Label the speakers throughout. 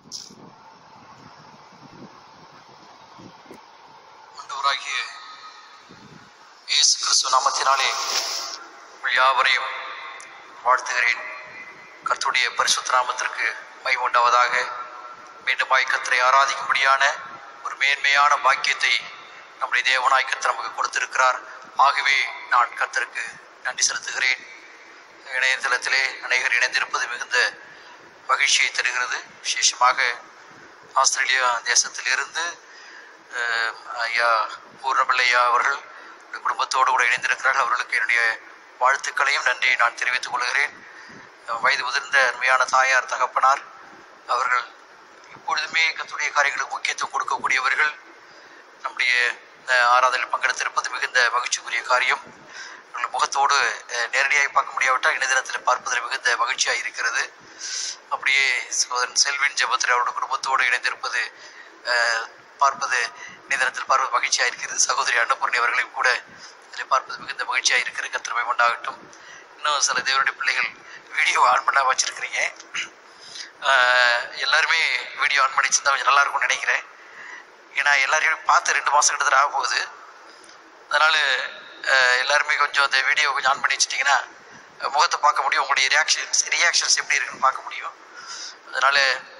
Speaker 1: ஆண்டவராகிய இயேசு கிறிஸ்துவ நாமத்தினாலே உங்கள் யாவரையும் வாழ்த்துகிறேன் கர்த்தருடைய பரிசுத்த நாமத்திற்கு மை உண்டாவதாக மீண்டுமாய் கர்த்தரை ஆராதிக்கும்படியான ஒரு மேன்மையான பாக்கியத்தை நம்முடைய தேவனாய் கர்த்தர் நமக்கு கொடுத்திருக்கிறார் ஆகவே நான் கர்த்தருக்கு நன்றி செலுத்துகிறேன் இணையதளத்திலே அநேகர் இணைந்திருப்பது மிகுந்த மகிழ்ச்சியை தருகிறது விசேஷமாக ஆஸ்திரேலியா தேசத்திலிருந்து அஹ், ஐயா பூர்ணபிள்ளையா அவர்கள் இந்த குடும்பத்தோடு கூட இணைந்திருக்கிறார்கள் அவர்களுக்கு என்னுடைய வாழ்த்துக்களையும் நன்றியை நான் தெரிவித்துக் கொள்கிறேன் அஹ், வயது முதிர்ந்த அருமையான தாயார் தகப்பனார் அவர்கள் எப்பொழுதுமே கத்துடைய காரியங்களுக்கு முக்கியத்துவம் கொடுக்கக்கூடியவர்கள் நம்முடைய அஹ், ஆராதனையில் பங்கெடுத்திருப்பது மிகுந்த மகிழ்ச்சிக்குரிய காரியம் அவர்கள் முகத்தோடு அஹ், நேரடியாக பார்க்க முடியாவிட்டால் இணையதளத்தில் பார்ப்பதில் மிகுந்த மகிழ்ச்சியாக இருக்கிறது அப்படியே சகோதரன் செல்வின் ஜெபத்தில் அவருடைய குடும்பத்தோடு இணைந்திருப்பது அஹ், பார்ப்பது இணையதளத்தில் பார்ப்பது மகிழ்ச்சியாக இருக்கிறது சகோதரி அன்னபூர்ணி அவர்களையும் கூட இதில் பார்ப்பது மிகுந்த மகிழ்ச்சியாக இருக்கிறது கத்திரமை உண்டாகட்டும் இன்னும் சில தேவனுடைய பிள்ளைகள் வீடியோ ஆன் பண்ண வச்சிருக்கிறீங்க அஹ், எல்லாருமே வீடியோ ஆன் பண்ணி வச்சிருந்தா கொஞ்சம் நல்லா இருக்கும்னு நினைக்கிறேன் ஏன்னா எல்லாரையும் பார்த்து ரெண்டு மாதம் கிட்டத்தட்ட ஆக போகுது அதனால் எல்லாருமே கொஞ்சம் அந்த வீடியோ கொஞ்சம் ஆன் பண்ணி வச்சிட்டிங்கன்னா அஹ், முகத்தை பார்க்க முடியும் உங்களுடைய ரியாக்ஷன்ஸ் ரியாக்ஷன்ஸ் எப்படி இருக்குன்னு பார்க்க முடியும் அதனால்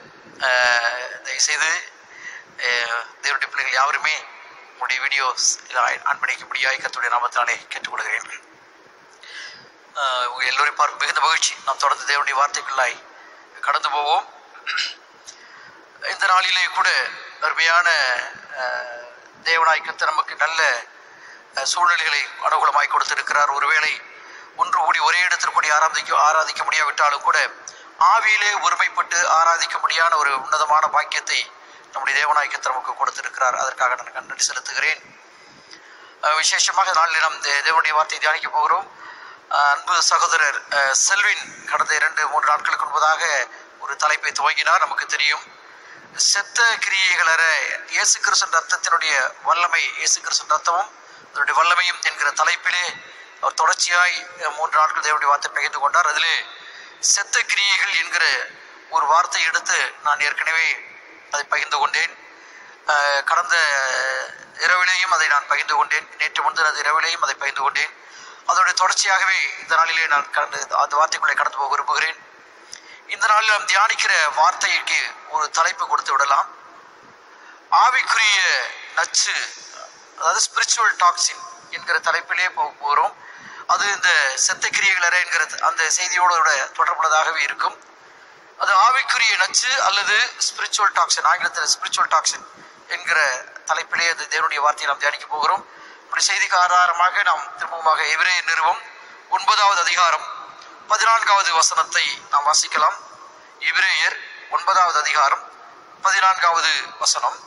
Speaker 1: தயவுசெய்து அஹ், தேவனுடைய பிள்ளைகள் யாவருமே உங்களுடைய வீடியோஸ் ஆன் பண்ணிக்க முடியாது கத்துடைய நாமத்தினாலே கேட்டுக்கொள்கிறேன் அஹ், உங்கள் எல்லோரையும் பார்க்க மிகுந்த மகிழ்ச்சி நாம் தொடர்ந்து தேவனுடைய வார்த்தைக்குள்ளாய் கடந்து போவோம் இந்த நாளிலே கூட அருமையான அஹ், தேவனாய் கர்த்தர் நமக்கு நல்ல அஹ், சூழ்நிலைகளை அனுகூலமாய் கொடுத்திருக்கிறார் ஒருவேளை ஒன்று கூடி ஒரே இடத்தில் கூடி ஆராதிக்க ஆராதிக்க முடியாவிட்டாலும் கூட ஆவியிலே ஒருமைப்பட்டு ஆராதிக்க முடியாத ஒரு உன்னதமான பாக்கியத்தை நம்முடைய தேவனாய் கர்த்தர் நமக்கு கொடுத்திருக்கிறார் அதற்காக நான் நன்றி செலுத்துகிறேன் அஹ், விசேஷமாக நாளில் நாம் தே- தேவனுடைய வார்த்தையை தியானிக்க போகிறோம் அஹ், அன்பு சகோதரர் அஹ், செல்வின் கடந்த இரண்டு மூன்று நாட்களுக்கு முன்பதாக ஒரு தலைப்பை துவங்கினார் நமக்கு தெரியும் செத்த கிரியைகளற இயேசு கிறிஸ்தன் ரத்தத்தினுடைய வல்லமை இயேசு கிறிஸ்தன் ரத்தமும் அதனுடைய வல்லமையும் என்கிற தலைப்பிலே அவர் தொடர்ச்சியாய் அஹ், மூன்று நாட்கள் தேவனுடைய வார்த்தை பகிர்ந்து கொண்டார் அதிலே செத்த கிரியைகள் என்கிற ஒரு வார்த்தை எடுத்து நான் ஏற்கனவே அதை பகிர்ந்து கொண்டேன் அஹ், கடந்த இரவிலேயும் அதை நான் பகிர்ந்து கொண்டேன் நேற்று முந்தினது இரவிலேயும் அதை பகிர்ந்து கொண்டேன் அதனுடைய தொடர்ச்சியாகவே இந்த நாளிலே நான் கடந்து அந்த வார்த்தைக்குள்ளே கடந்து போக விரும்புகிறேன் இந்த நாளில் நாம் தியானிக்கிற வார்த்தைக்கு ஒரு தலைப்பு கொடுத்து விடலாம் ஆவிக்குரிய நச்சு அதாவது ஸ்பிரிச்சுவல் டாக்ஸின் என்கிற தலைப்பிலே போக போகிறோம் அது இந்த செத்த கிரியைகளற என்கிற அந்த செய்தியோட தொடர்புள்ளதாகவே இருக்கும் அது ஆவிக்குரிய நச்சு அல்லது ஸ்பிரிச்சுவல் டாக்ஸின் ஆங்கிலத்தில் ஸ்பிரிச்சுவல் டாக்ஸின் என்கிற தலைப்பிலே அது தேவனுடைய வார்த்தையை நாம் தியானிக்க போகிறோம் இப்படி செய்திக்கு ஆதாரமாக நாம் திரும்பமாக எபிரேய நிறுவம் ஒன்பதாவது அதிகாரம் பதினான்காவது வசனத்தை நாம் வாசிக்கலாம் எபிரேயர் ஒன்பதாவது அதிகாரம் பதினான்காவது வசனம்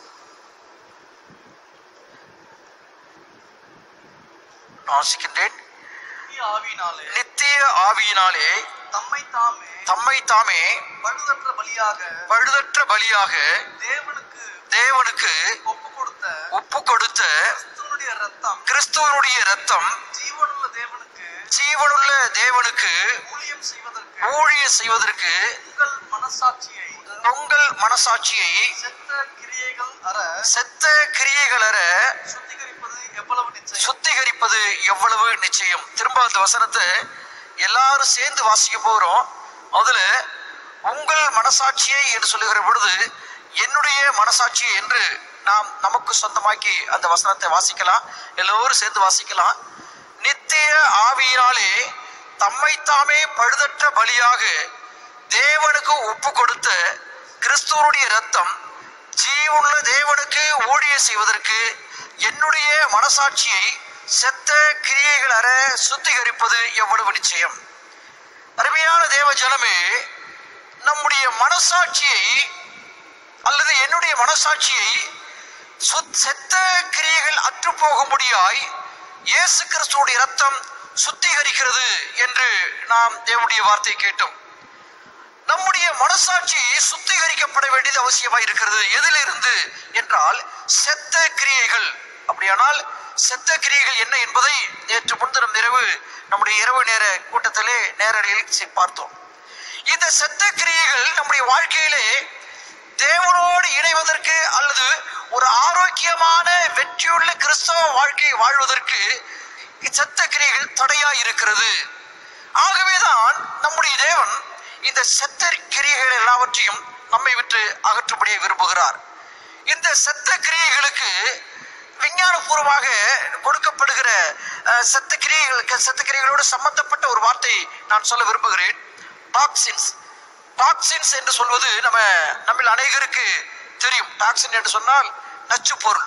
Speaker 1: நான் வாசிக்கின்றேன்
Speaker 2: நித்திய ஆவியினாலே
Speaker 1: நித்திய ஆவியினாலே
Speaker 2: தம்மை தாமே
Speaker 1: தம்மை தாமே
Speaker 2: பழுதற்ற பலியாக
Speaker 1: பழுதற்ற பலியாக
Speaker 2: தேவனுக்கு
Speaker 1: தேவனுக்கு
Speaker 2: ஒப்பு கொடுத்த
Speaker 1: ஒப்பு கொடுத்த
Speaker 2: கிறிஸ்துவனுடைய ரத்தம்
Speaker 1: கிறிஸ்துவனுடைய ரத்தம்
Speaker 2: ஜீவனுள்ள தேவனுக்கு
Speaker 1: ஜீவனுள்ள தேவனுக்கு
Speaker 2: ஊழியம் செய்வதற்கு
Speaker 1: ஊழிய செய்வதற்கு
Speaker 2: உங்கள் மனசாட்சியை
Speaker 1: உங்கள் மனசாட்சியை
Speaker 2: செத்த கிரியைகள் அற
Speaker 1: செத்த கிரியைகளற
Speaker 2: சுத்திகரிப்பது எவ்வளவு நிச்சயம்
Speaker 1: சுத்திகரிப்பது எவ்வளவு நிச்சயம் திரும்ப அந்த வசனத்தை எல்லாரும் சேர்ந்து வாசிக்க போகிறோம் அதுல உங்கள் மனசாட்சியை என்று சொல்லுகிற பொழுது என்னுடைய மனசாட்சியை என்று நாம் நமக்கு சொந்தமாக்கி அந்த வசனத்தை வாசிக்கலாம் எல்லோரும் சேர்ந்து வாசிக்கலாம் நித்திய ஆவியினாலே தம்மைத்தாமே பழுதற்ற பலியாக தேவனுக்கு ஒப்பு கொடுத்த கிறிஸ்துவனுடைய ரத்தம் ஜீவனுள்ள தேவனுக்கு ஊழிய செய்வதற்கு என்னுடைய மனசாட்சியை செத்த கிரியைகள் அற சுத்திகரிப்பது எவ்வளவு நிச்சயம் அருமையான தேவ ஜனமே நம்முடைய மனசாட்சியை அல்லது என்னுடைய மனசாட்சியை சுத்- செத்த கிரியைகள் அற்று போகும்படியாய் இயேசு கிறிஸ்துவுடைய ரத்தம் சுத்திகரிக்கிறது என்று நாம் தேவனுடைய வார்த்தை கேட்டோம் நம்முடைய மனசாட்சி சுத்திகரிக்கப்பட வேண்டியது அவசியமாக இருக்கிறது எதிலிருந்து என்றால் செத்த கிரியைகள் அப்படியானால் செத்த கிரியைகள் என்ன என்பதை நேற்று முன்தினம் இரவு நம்முடைய இரவு நேர கூட்டத்திலே நேரடியில் சி- பார்த்தோம் இந்த செத்த கிரியைகள் நம்முடைய வாழ்க்கையிலே தேவ ஆரோக்கியமான வெற்றியுள்ள கிறிஸ்தவ வாழ்க்கையை வாழ்வதற்கு இச்சத்த கிரியைகள் தடையா இருக்கிறது ஆகவேதான் நம்முடைய தேவன் இந்த செத்த கிரியைகள் எல்லாவற்றையும் நம்மை விட்டு அகற்றும்படியே விரும்புகிறார் இந்த செத்த கிரியைகளுக்கு விஞ்ஞானபூர்வமாக கொடுக்கப்படுகிற அஹ், செத்த கிரியைகளுக்கு செத்த கிரியைகளோடு சம்பந்தப்பட்ட ஒரு வார்த்தை நான் சொல்ல விரும்புகிறேன் டாக்ஸின்ஸ் டாக்ஸின்ஸ் என்று சொல்வது நம்ம நம்மில் அநேகருக்கு தெரியும் டாக்ஸின் என்று சொன்னால் நச்சு பொருள்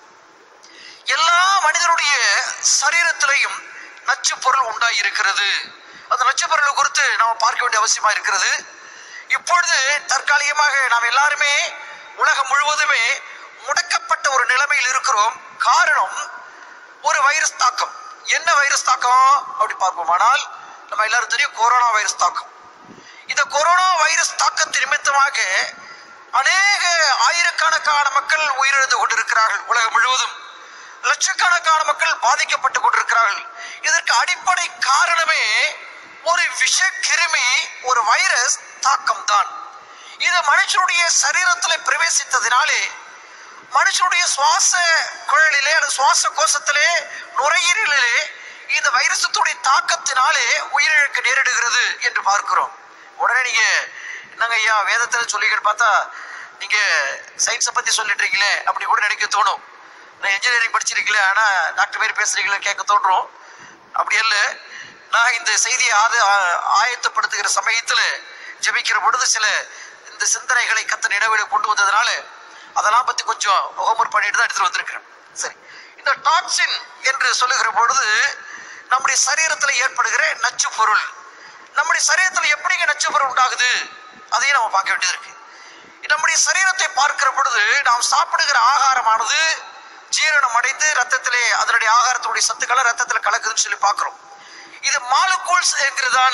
Speaker 1: எல்லா மனிதனுடைய சரீரத்திலையும் நச்சு பொருள் உண்டாகி இருக்கிறது அந்த நச்சு பொருளை குறித்து நாம் பார்க்க வேண்டிய அவசியமா இருக்கிறது இப்பொழுது தற்காலிகமாக நாம் எல்லாருமே உலகம் முழுவதுமே முடக்கப்பட்ட ஒரு நிலைமையில் இருக்கிறோம் காரணம் ஒரு வைரஸ் தாக்கம் என்ன வைரஸ் தாக்கம் அப்படி பார்ப்போமானால் நம்ம எல்லாரும் தெரியும் கொரோனா வைரஸ் தாக்கம் இந்த கொரோனா வைரஸ் தாக்கத்தின் நிமித்தமாக அநேக ஆயிரக்கணக்கான மக்கள் உயிரிழந்து கொண்டிருக்கிறார்கள் உலகம் முழுவதும் லட்சக்கணக்கான மக்கள் பாதிக்கப்பட்டு கொண்டிருக்கிறார்கள் இதற்கு அடிப்படை காரணமே ஒரு விஷ கிருமி ஒரு வைரஸ் தாக்கம் தான் இது மனுஷனுடைய சரீரத்தில் பிரவேசித்ததினாலே மனுஷனுடைய சுவாச குழலிலே அல்லது சுவாச கோஷத்திலே நுரையீரலிலே இந்த வைரசத்துடைய தாக்கத்தினாலே உயிரிழக்க நேரிடுகிறது என்று பார்க்கிறோம் உடனே நீங்க என்னங்க ஐயா வேதத்தில் சொல்லிக்கிட்டு பார்த்தா நீங்க சயின்ஸை பத்தி சொல்லிட்டு இருக்கீங்களே அப்படி கூட நினைக்க தோணும் நான் இன்ஜினியரிங் படிச்சிருக்கீங்களே ஆனா டாக்டர் மாரி பேசுறீங்களே கேட்க தோன்றும் அப்படி அல்ல நான் இந்த செய்தியை ஆது ஆ- ஆயத்தப்படுத்துகிற சமயத்துல ஜெபிக்கிற பொழுது சில இந்த சிந்தனைகளை கத்த நினைவுல கொண்டு வந்ததுனால அதெல்லாம் பத்தி கொஞ்சம் ஹோம்ஒர்க் பண்ணிட்டு தான் எடுத்துட்டு வந்திருக்கிறேன் சரி இந்த டாக்ஸின் என்று சொல்லுகிற பொழுது நம்முடைய சரீரத்துல ஏற்படுகிற நச்சு பொருள் நம்முடைய சரீரத்துல எப்படிங்க நச்சு பொருள் உண்டாகுது அதையும் நம்ம பார்க்க வேண்டியது இருக்கு நம்முடைய சரீரத்தை பார்க்கிற பொழுது நாம் சாப்பிடுகிற ஆகாரமானது ஜீரணம் அடைந்து ரத்தத்திலே அதனுடைய ஆகாரத்தினுடைய சத்துக்களை ரத்தத்தில் கலக்குதுன்னு சொல்லி பார்க்கிறோம் இது மாலுக்கூல்ஸ் என்கிறதான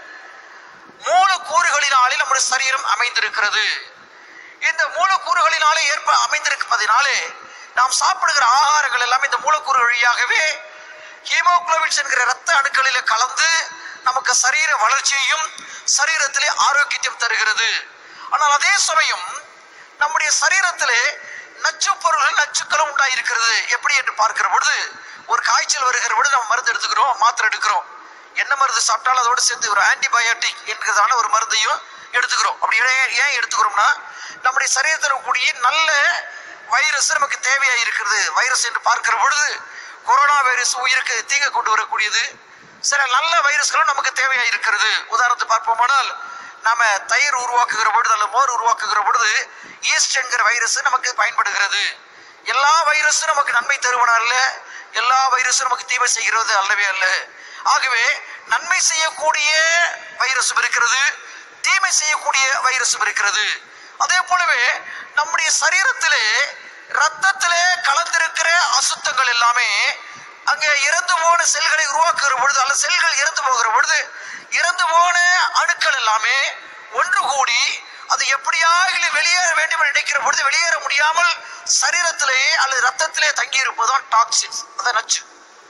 Speaker 1: மூலக்கூறுகளினாலே நம்முடைய சரீரம் அமைந்திருக்கிறது இந்த மூலக்கூறுகளினாலே ஏற்ப அமைந்திருப்பதினாலே நாம் சாப்பிடுகிற ஆகாரங்கள் எல்லாமே இந்த மூலக்கூறு வழியாகவே ஹீமோகுளோபின்ஸ் என்கிற ரத்த அணுக்களிலே கலந்து நமக்கு சரீர வளர்ச்சியையும் சரீரத்திலே ஆரோக்கியத்தையும் தருகிறது ஆனால் அதே சமயம் நம்முடைய சரீரத்திலே நச்சு பொருள்கள் நச்சுக்களும் உண்டாயிருக்கிறது எப்படி என்று பார்க்கிற பொழுது ஒரு காய்ச்சல் வருகிற பொழுது நம்ம மருந்து எடுத்துக்கிறோம் மாத்திரை எடுக்கிறோம் என்ன மருந்து சாப்பிட்டாலும் அதோடு சேர்த்து ஒரு ஆன்டிபயோட்டிக் என்கிறதான ஒரு மருந்தையும் எடுத்துக்கிறோம் அப்படி ஏன் ஏன் எடுத்துக்கிறோம்னா நம்முடைய சரீரத்தில் கூடிய நல்ல வைரஸ் நமக்கு தேவையா இருக்கிறது வைரஸ் என்று பார்க்கிற பொழுது கொரோனா வைரஸ் உயிருக்கு தீங்கு கொண்டு வரக்கூடியது சில நல்ல வைரஸ்களும் நமக்கு தேவையா இருக்கிறது உதாரணத்துக்கு பார்ப்போமானால் நாம தயிர் உருவாக்குகிற பொழுது அல்ல மோர் உருவாக்குகிற பொழுது ஈஸ்ட் என்கிற வைரஸ் நமக்கு பயன்படுகிறது எல்லா வைரஸும் நமக்கு நன்மை தருவன அல்ல எல்லா வைரஸும் நமக்கு தீமை செய்கிறது அல்லவே அல்ல ஆகவே நன்மை செய்யக்கூடிய வைரஸும் இருக்கிறது தீமை செய்யக்கூடிய வைரஸும் இருக்கிறது அதே போலவே நம்முடைய சரீரத்திலே ரத்தத்திலே கலந்திருக்கிற அசுத்தங்கள் எல்லாமே அங்க இறந்து போன செல்களை உருவாக்குகிற பொழுது அல்ல செல்கள் இறந்து போகிற பொழுது இறந்து போன அணுக்கள் எல்லாமே ஒன்று கூடி அது எப்படியாக வெளியேற வேண்டும் என்று நினைக்கிற பொழுது வெளியேற முடியாமல் சரீரத்திலே அல்லது ரத்தத்திலே தங்கி இருப்பதுதான் டாக்ஸின்ஸ் அதான் நச்சு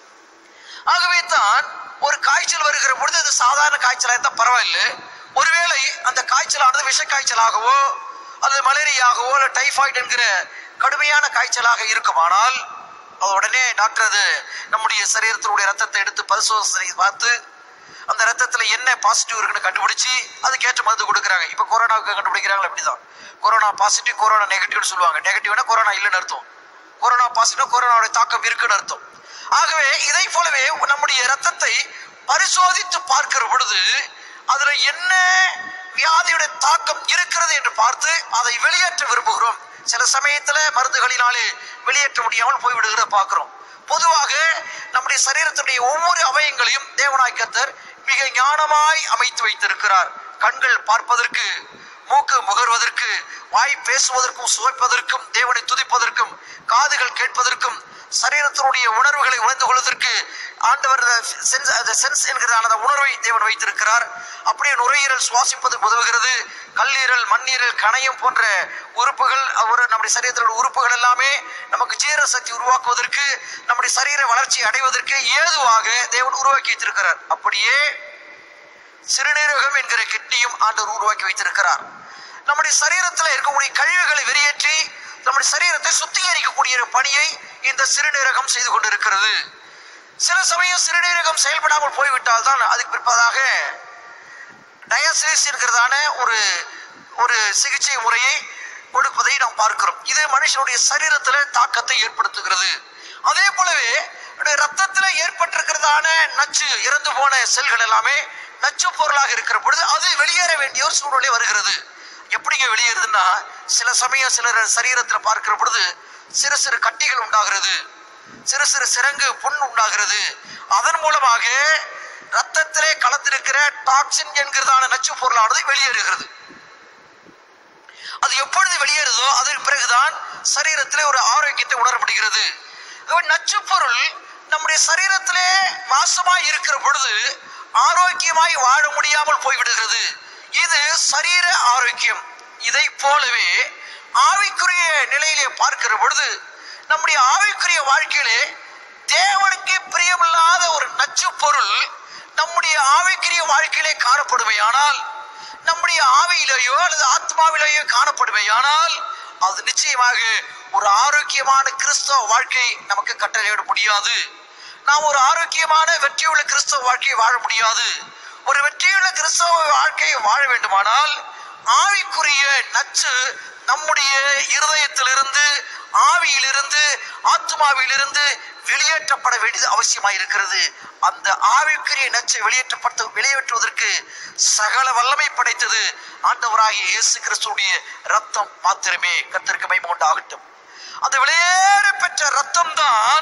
Speaker 1: ஆகவே தான் ஒரு காய்ச்சல் வருகிற பொழுது அது சாதாரண காய்ச்சலாக இருந்தால் பரவாயில்லை ஒருவேளை அந்த காய்ச்சலானது விஷ காய்ச்சலாகவோ அல்லது மலேரியாகவோ அல்லது டைஃபாய்டு என்கிற கடுமையான காய்ச்சலாக இருக்குமானால் அது உடனே டாக்டர் அது நம்முடைய சரீரத்தினுடைய ரத்தத்தை எடுத்து பரிசோதனை பார்த்து அந்த ரத்தத்துல என்ன பாசிட்டிவ் இருக்குன்னு கண்டுபிடிச்சு அதுக்கேற்ற மருந்து கொடுக்குறாங்க இப்போ கொரோனாவுக்கு கண்டுபிடிக்கிறாங்க அப்படிதான் கொரோனா பாசிட்டிவ் கொரோனா நெகட்டிவ்னு சொல்லுவாங்க நெகட்டிவ்னா கொரோனா இல்லைன்னு அர்த்தம் கொரோனா பாசிட்டிவ் கொரோனாவுடைய தாக்கம் இருக்குன்னு அர்த்தம் ஆகவே இதை போலவே நம்முடைய ரத்தத்தை பரிசோதித்து பார்க்கிற பொழுது அதுல என்ன வியாதியுடைய தாக்கம் இருக்கிறது என்று பார்த்து அதை வெளியேற்ற விரும்புகிறோம் சில சமயத்துல மருந்துகளினாலே வெளியேற்ற முடியாமல் போய்விடுகிறத பார்க்கிறோம் பொதுவாக நம்முடைய சரீரத்துடைய ஒவ்வொரு அவயங்களையும் தேவனாய் கர்த்தர் மிக ஞானமாய் அமைத்து வைத்திருக்கிறார் கண்கள் பார்ப்பதற்கு மூக்கு முகர்வதற்கு வாய் பேசுவதற்கும் சுவைப்பதற்கும் தேவனை துதிப்பதற்கும் காதுகள் கேட்பதற்கும் சரீரத்தினுடைய உணர்வுகளை உணர்ந்து கொள்வதற்கு ஆண்டவர் சென்ஸ் அந்த சென்ஸ் என்கிறதான அந்த உணர்வை தேவன் வைத்திருக்கிறார் அப்படியே நுரையீரல் சுவாசிப்பதற்கு உதவுகிறது கல்லீரல் மண்ணீரல் கணையம் போன்ற உறுப்புகள் ஒரு நம்முடைய சரீரத்திலுள்ள உறுப்புகள் எல்லாமே நமக்கு ஜீரண சக்தி உருவாக்குவதற்கு நம்முடைய சரீர வளர்ச்சி அடைவதற்கு ஏதுவாக தேவன் உருவாக்கி வைத்திருக்கிறார் அப்படியே சிறுநீரகம் என்கிற கிட்னியும் ஆண்டவர் உருவாக்கி வைத்திருக்கிறார் நம்முடைய சரீரத்தில் இருக்கக்கூடிய கழிவுகளை வெளியேற்றி நம்முடைய சரீரத்தை சுத்திகரிக்கக்கூடிய ஒரு பணியை இந்த சிறுநீரகம் செய்து கொண்டிருக்கிறது சில சமயம் சிறுநீரகம் செயல்படாமல் போய்விட்டால் தான் அதுக்கு பிற்பதாக டயாசிஸ் என்கிறதான ஒரு ஒரு சிகிச்சை முறையை கொடுப்பதை நாம் பார்க்கிறோம் இது மனுஷனுடைய சரீரத்தில் தாக்கத்தை ஏற்படுத்துகிறது அதே போலவே நம்முடைய ரத்தத்துல ஏற்பட்டிருக்கிறதான நச்சு இறந்து போன செல்கள் எல்லாமே நச்சு பொருளாக இருக்கிற பொழுது அது வெளியேற வேண்டிய ஒரு சூழ்நிலை வருகிறது எப்படிங்க வெளியேறுதுன்னா சில சமயம் சிலர் சரீரத்தில் பார்க்கிற பொழுது சிறு சிறு கட்டிகள் உண்டாகிறது சிறு சிறு சிறங்கு புண் உண்டாகிறது அதன் மூலமாக ரத்தத்திலே கலந்திருக்கிற டாக்ஸின் என்கிறதான நச்சு பொருளானது வெளியேறுகிறது அது எப்பொழுது வெளியேறுதோ அதற்கு பிறகுதான் சரீரத்திலே ஒரு ஆரோக்கியத்தை உணர முடிகிறது அப்ப நச்சு பொருள் நம்முடைய சரீரத்திலே வாசமாய் இருக்கிற பொழுது ஆரோக்கியமாய் வாழ முடியாமல் போய்விடுகிறது இது சரீர ஆரோக்கியம் இதை போலவே ஆவிக்குரிய நிலையிலே பார்க்கிற பொழுது நம்முடைய ஆவிக்குரிய வாழ்க்கையிலே தேவனுக்கு பிரியமில்லாத ஒரு நச்சு பொருள் நம்முடைய ஆவிக்குரிய வாழ்க்கையிலே காணப்படுமையானால் நம்முடைய ஆவியிலேயோ அல்லது ஆத்மாவிலேயோ காணப்படுமையானால் அது நிச்சயமாக ஒரு ஆரோக்கியமான கிறிஸ்தவ வாழ்க்கை நமக்கு கட்டளையிட முடியாது நாம் ஒரு ஆரோக்கியமான வெற்றியுள்ள கிறிஸ்தவ வாழ்க்கையை வாழ முடியாது ஒரு வெற்றியுள்ள கிறிஸ்தவ வாழ்க்கையை வாழ வேண்டுமானால் ஆவிக்குரிய நச்சு நம்முடைய இருதயத்திலிருந்து ஆவியிலிருந்து ஆத்மாவிலிருந்து வெளியேற்றப்பட வேண்டியது அவசியமாக இருக்கிறது அந்த ஆவிக்குரிய நச்சை வெளியேற்றப்பட்ட வெளியேற்றுவதற்கு சகல வல்லமை படைத்தது ஆண்டவராகிய இயேசு கிறிஸ்துடைய ரத்தம் மாத்திரமே கத்திற்கு மைமை உண்டாகட்டும் அந்த வெளியேற பெற்ற ரத்தம் தான்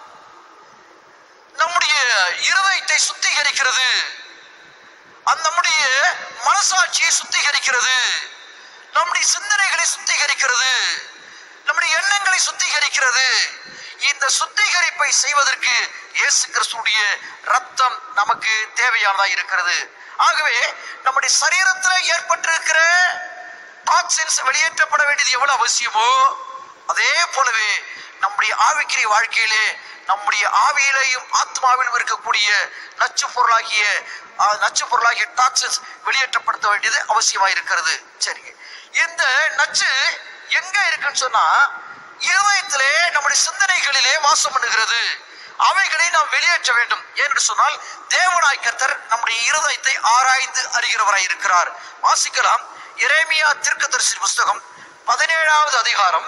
Speaker 1: நம்முடைய இருதயத்தை சுத்திகரிக்கிறது அந்த நம்முடைய மனசாட்சியை சுத்திகரிக்கிறது நம்முடைய சிந்தனைகளை சுத்திகரிக்கிறது நம்முடைய எண்ணங்களை சுத்திகரிக்கிறது இந்த சுத்திகரிப்பை செய்வதற்கு இயேசு கிறிஸ்துடைய ரத்தம் நமக்கு தேவையானதா இருக்கிறது ஆகவே நம்முடைய சரீரத்தில் ஏற்பட்டிருக்கிற டாக்ஸின்ஸ் வெளியேற்றப்பட வேண்டியது எவ்வளவு அவசியமோ அதே போலவே நம்முடைய ஆவிக்குரிய வாழ்க்கையிலே நம்முடைய ஆவியிலேயும் ஆத்மாவிலும் இருக்கக்கூடிய நச்சு பொருளாகிய ஆ, நச்சு பொருளாகிய டாக்ஸின்ஸ் வெளியேற்றப்படுத்த வேண்டியது அவசியமா இருக்கிறது சரிங்க இந்த நச்சு எங்க இருக்குன்னு சொன்னா இருதயத்திலே நம்முடைய சிந்தனைகளிலே வாசம் பண்ணுகிறது அவைகளை நாம் வெளியேற்ற வேண்டும் ஏனென்று சொன்னால் தேவனாய் கர்த்தர் நம்முடைய இருதயத்தை ஆராய்ந்து அறிகிறவராய் இருக்கிறார் வாசிக்கலாம் எரேமியா தீர்க்கதரிசி புஸ்தகம் பதினேழாவது அதிகாரம்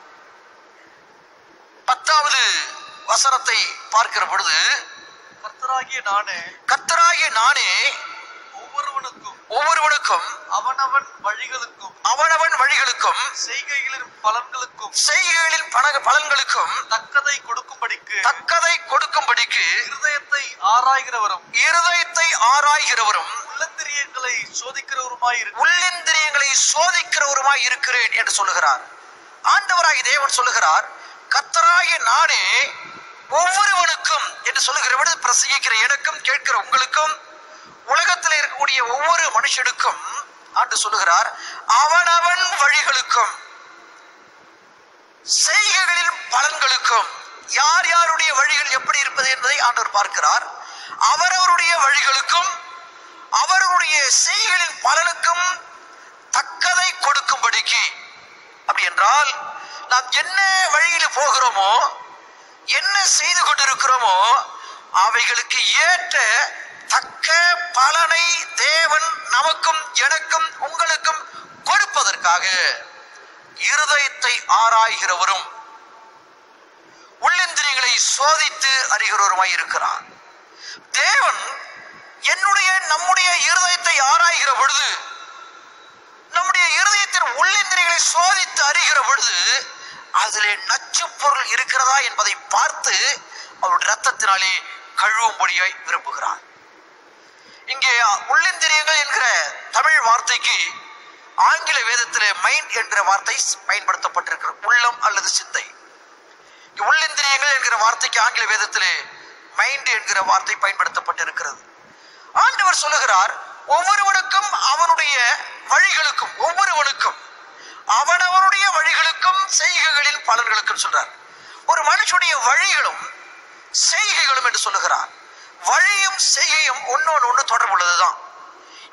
Speaker 1: பத்தாவது வசனத்தை பார்க்கிற பொழுது
Speaker 2: கர்த்தராகிய நானே
Speaker 1: கர்த்தராகிய நானே
Speaker 2: ஒவ்வொருவனுக்கும்
Speaker 1: ஒவ்வொருவனுக்கும்
Speaker 2: அவனவன் வழிகளுக்கும்
Speaker 1: அவனவன் வழிகளுக்கும்
Speaker 2: செய்கைகளின் பலன்களுக்கும்
Speaker 1: செய்கைகளின் பண பலன்களுக்கும்
Speaker 2: தக்கதை கொடுக்கும்படிக்கு
Speaker 1: தக்கதை கொடுக்கும்படிக்கு
Speaker 2: இருதயத்தை ஆராய்கிறவரும்
Speaker 1: இருதயத்தை ஆராய்கிறவரும்
Speaker 2: உள்ளந்திரியங்களை சோதிக்கிறவருமாய் இருக்கு
Speaker 1: உள்ளிந்திரியங்களை சோதிக்கிறவருமாய் இருக்கிறேன் என்று சொல்லுகிறார் ஆண்டவராகிய தேவன் சொல்லுகிறார் கர்த்தராகிய நானே ஒவ்வொருவனுக்கும் என்று சொல்லுகிற பொழுது பிரசங்கிக்கிற எனக்கும் கேட்கிற உங்களுக்கும் உலகத்தில் இருக்கக்கூடிய ஒவ்வொரு மனுஷனுக்கும் ஆண்டு சொல்லுகிறார் அவனவன் வழிகளுக்கும் செய்கைகளின் பலன்களுக்கும் யார் யாருடைய வழிகள் எப்படி இருப்பது என்பதை ஆண்டவர் பார்க்கிறார் அவரவருடைய வழிகளுக்கும் அவர்களுடைய செய்கைகளின் பலனுக்கும் தக்கதை கொடுக்கும்படிக்கு அப்படி என்றால் நாம் என்ன வழியில் போகிறோமோ என்ன செய்து கொண்டிருக்கிறோமோ அவைகளுக்கு ஏற்ற தக்க பலனை தேவன் நமக்கும் எனக்கும் உங்களுக்கும் கொடுப்பதற்காக இருதயத்தை ஆராய்கிறவரும் உள்ளிந்திரியங்களை சோதித்து அறிகிறவருமாய் இருக்கிறார் தேவன் என்னுடைய நம்முடைய இருதயத்தை ஆராய்கிற பொழுது நம்முடைய இருதயத்தின் உள்ளிந்திரியங்களை சோதித்து அறிகிற பொழுது அதிலே நச்சு பொருள் இருக்கிறதா என்பதை பார்த்து அவருடைய ரத்தத்தினாலே கழுவும்படியாய் விரும்புகிறார் இங்கே உள்ளிந்திரியங்கள் என்கிற தமிழ் வார்த்தைக்கு ஆங்கில வேதத்திலே மைண்ட் என்கிற வார்த்தை பயன்படுத்தப்பட்டிருக்கிறது உள்ளம் அல்லது சிந்தை இங்கே உள்ளிந்திரியங்கள் என்கிற வார்த்தைக்கு ஆங்கில வேதத்திலே மைண்ட் என்கிற வார்த்தை பயன்படுத்தப்பட்டிருக்கிறது ஆண்டவர் சொல்லுகிறார் ஒவ்வொருவனுக்கும் அவனுடைய வழிகளுக்கும் ஒவ்வொருவனுக்கும் அவனவனுடைய வழிகளுக்கும் செய்கைகளின் பலன்களுக்கும் சொல்றார் ஒரு மனுஷனுடைய வழிகளும் செய்கைகளும் என்று சொல்லுகிறார் வழியும் செய்கையும் ஒன்னோடு ஒன்று தொடர்புள்ளதுதான்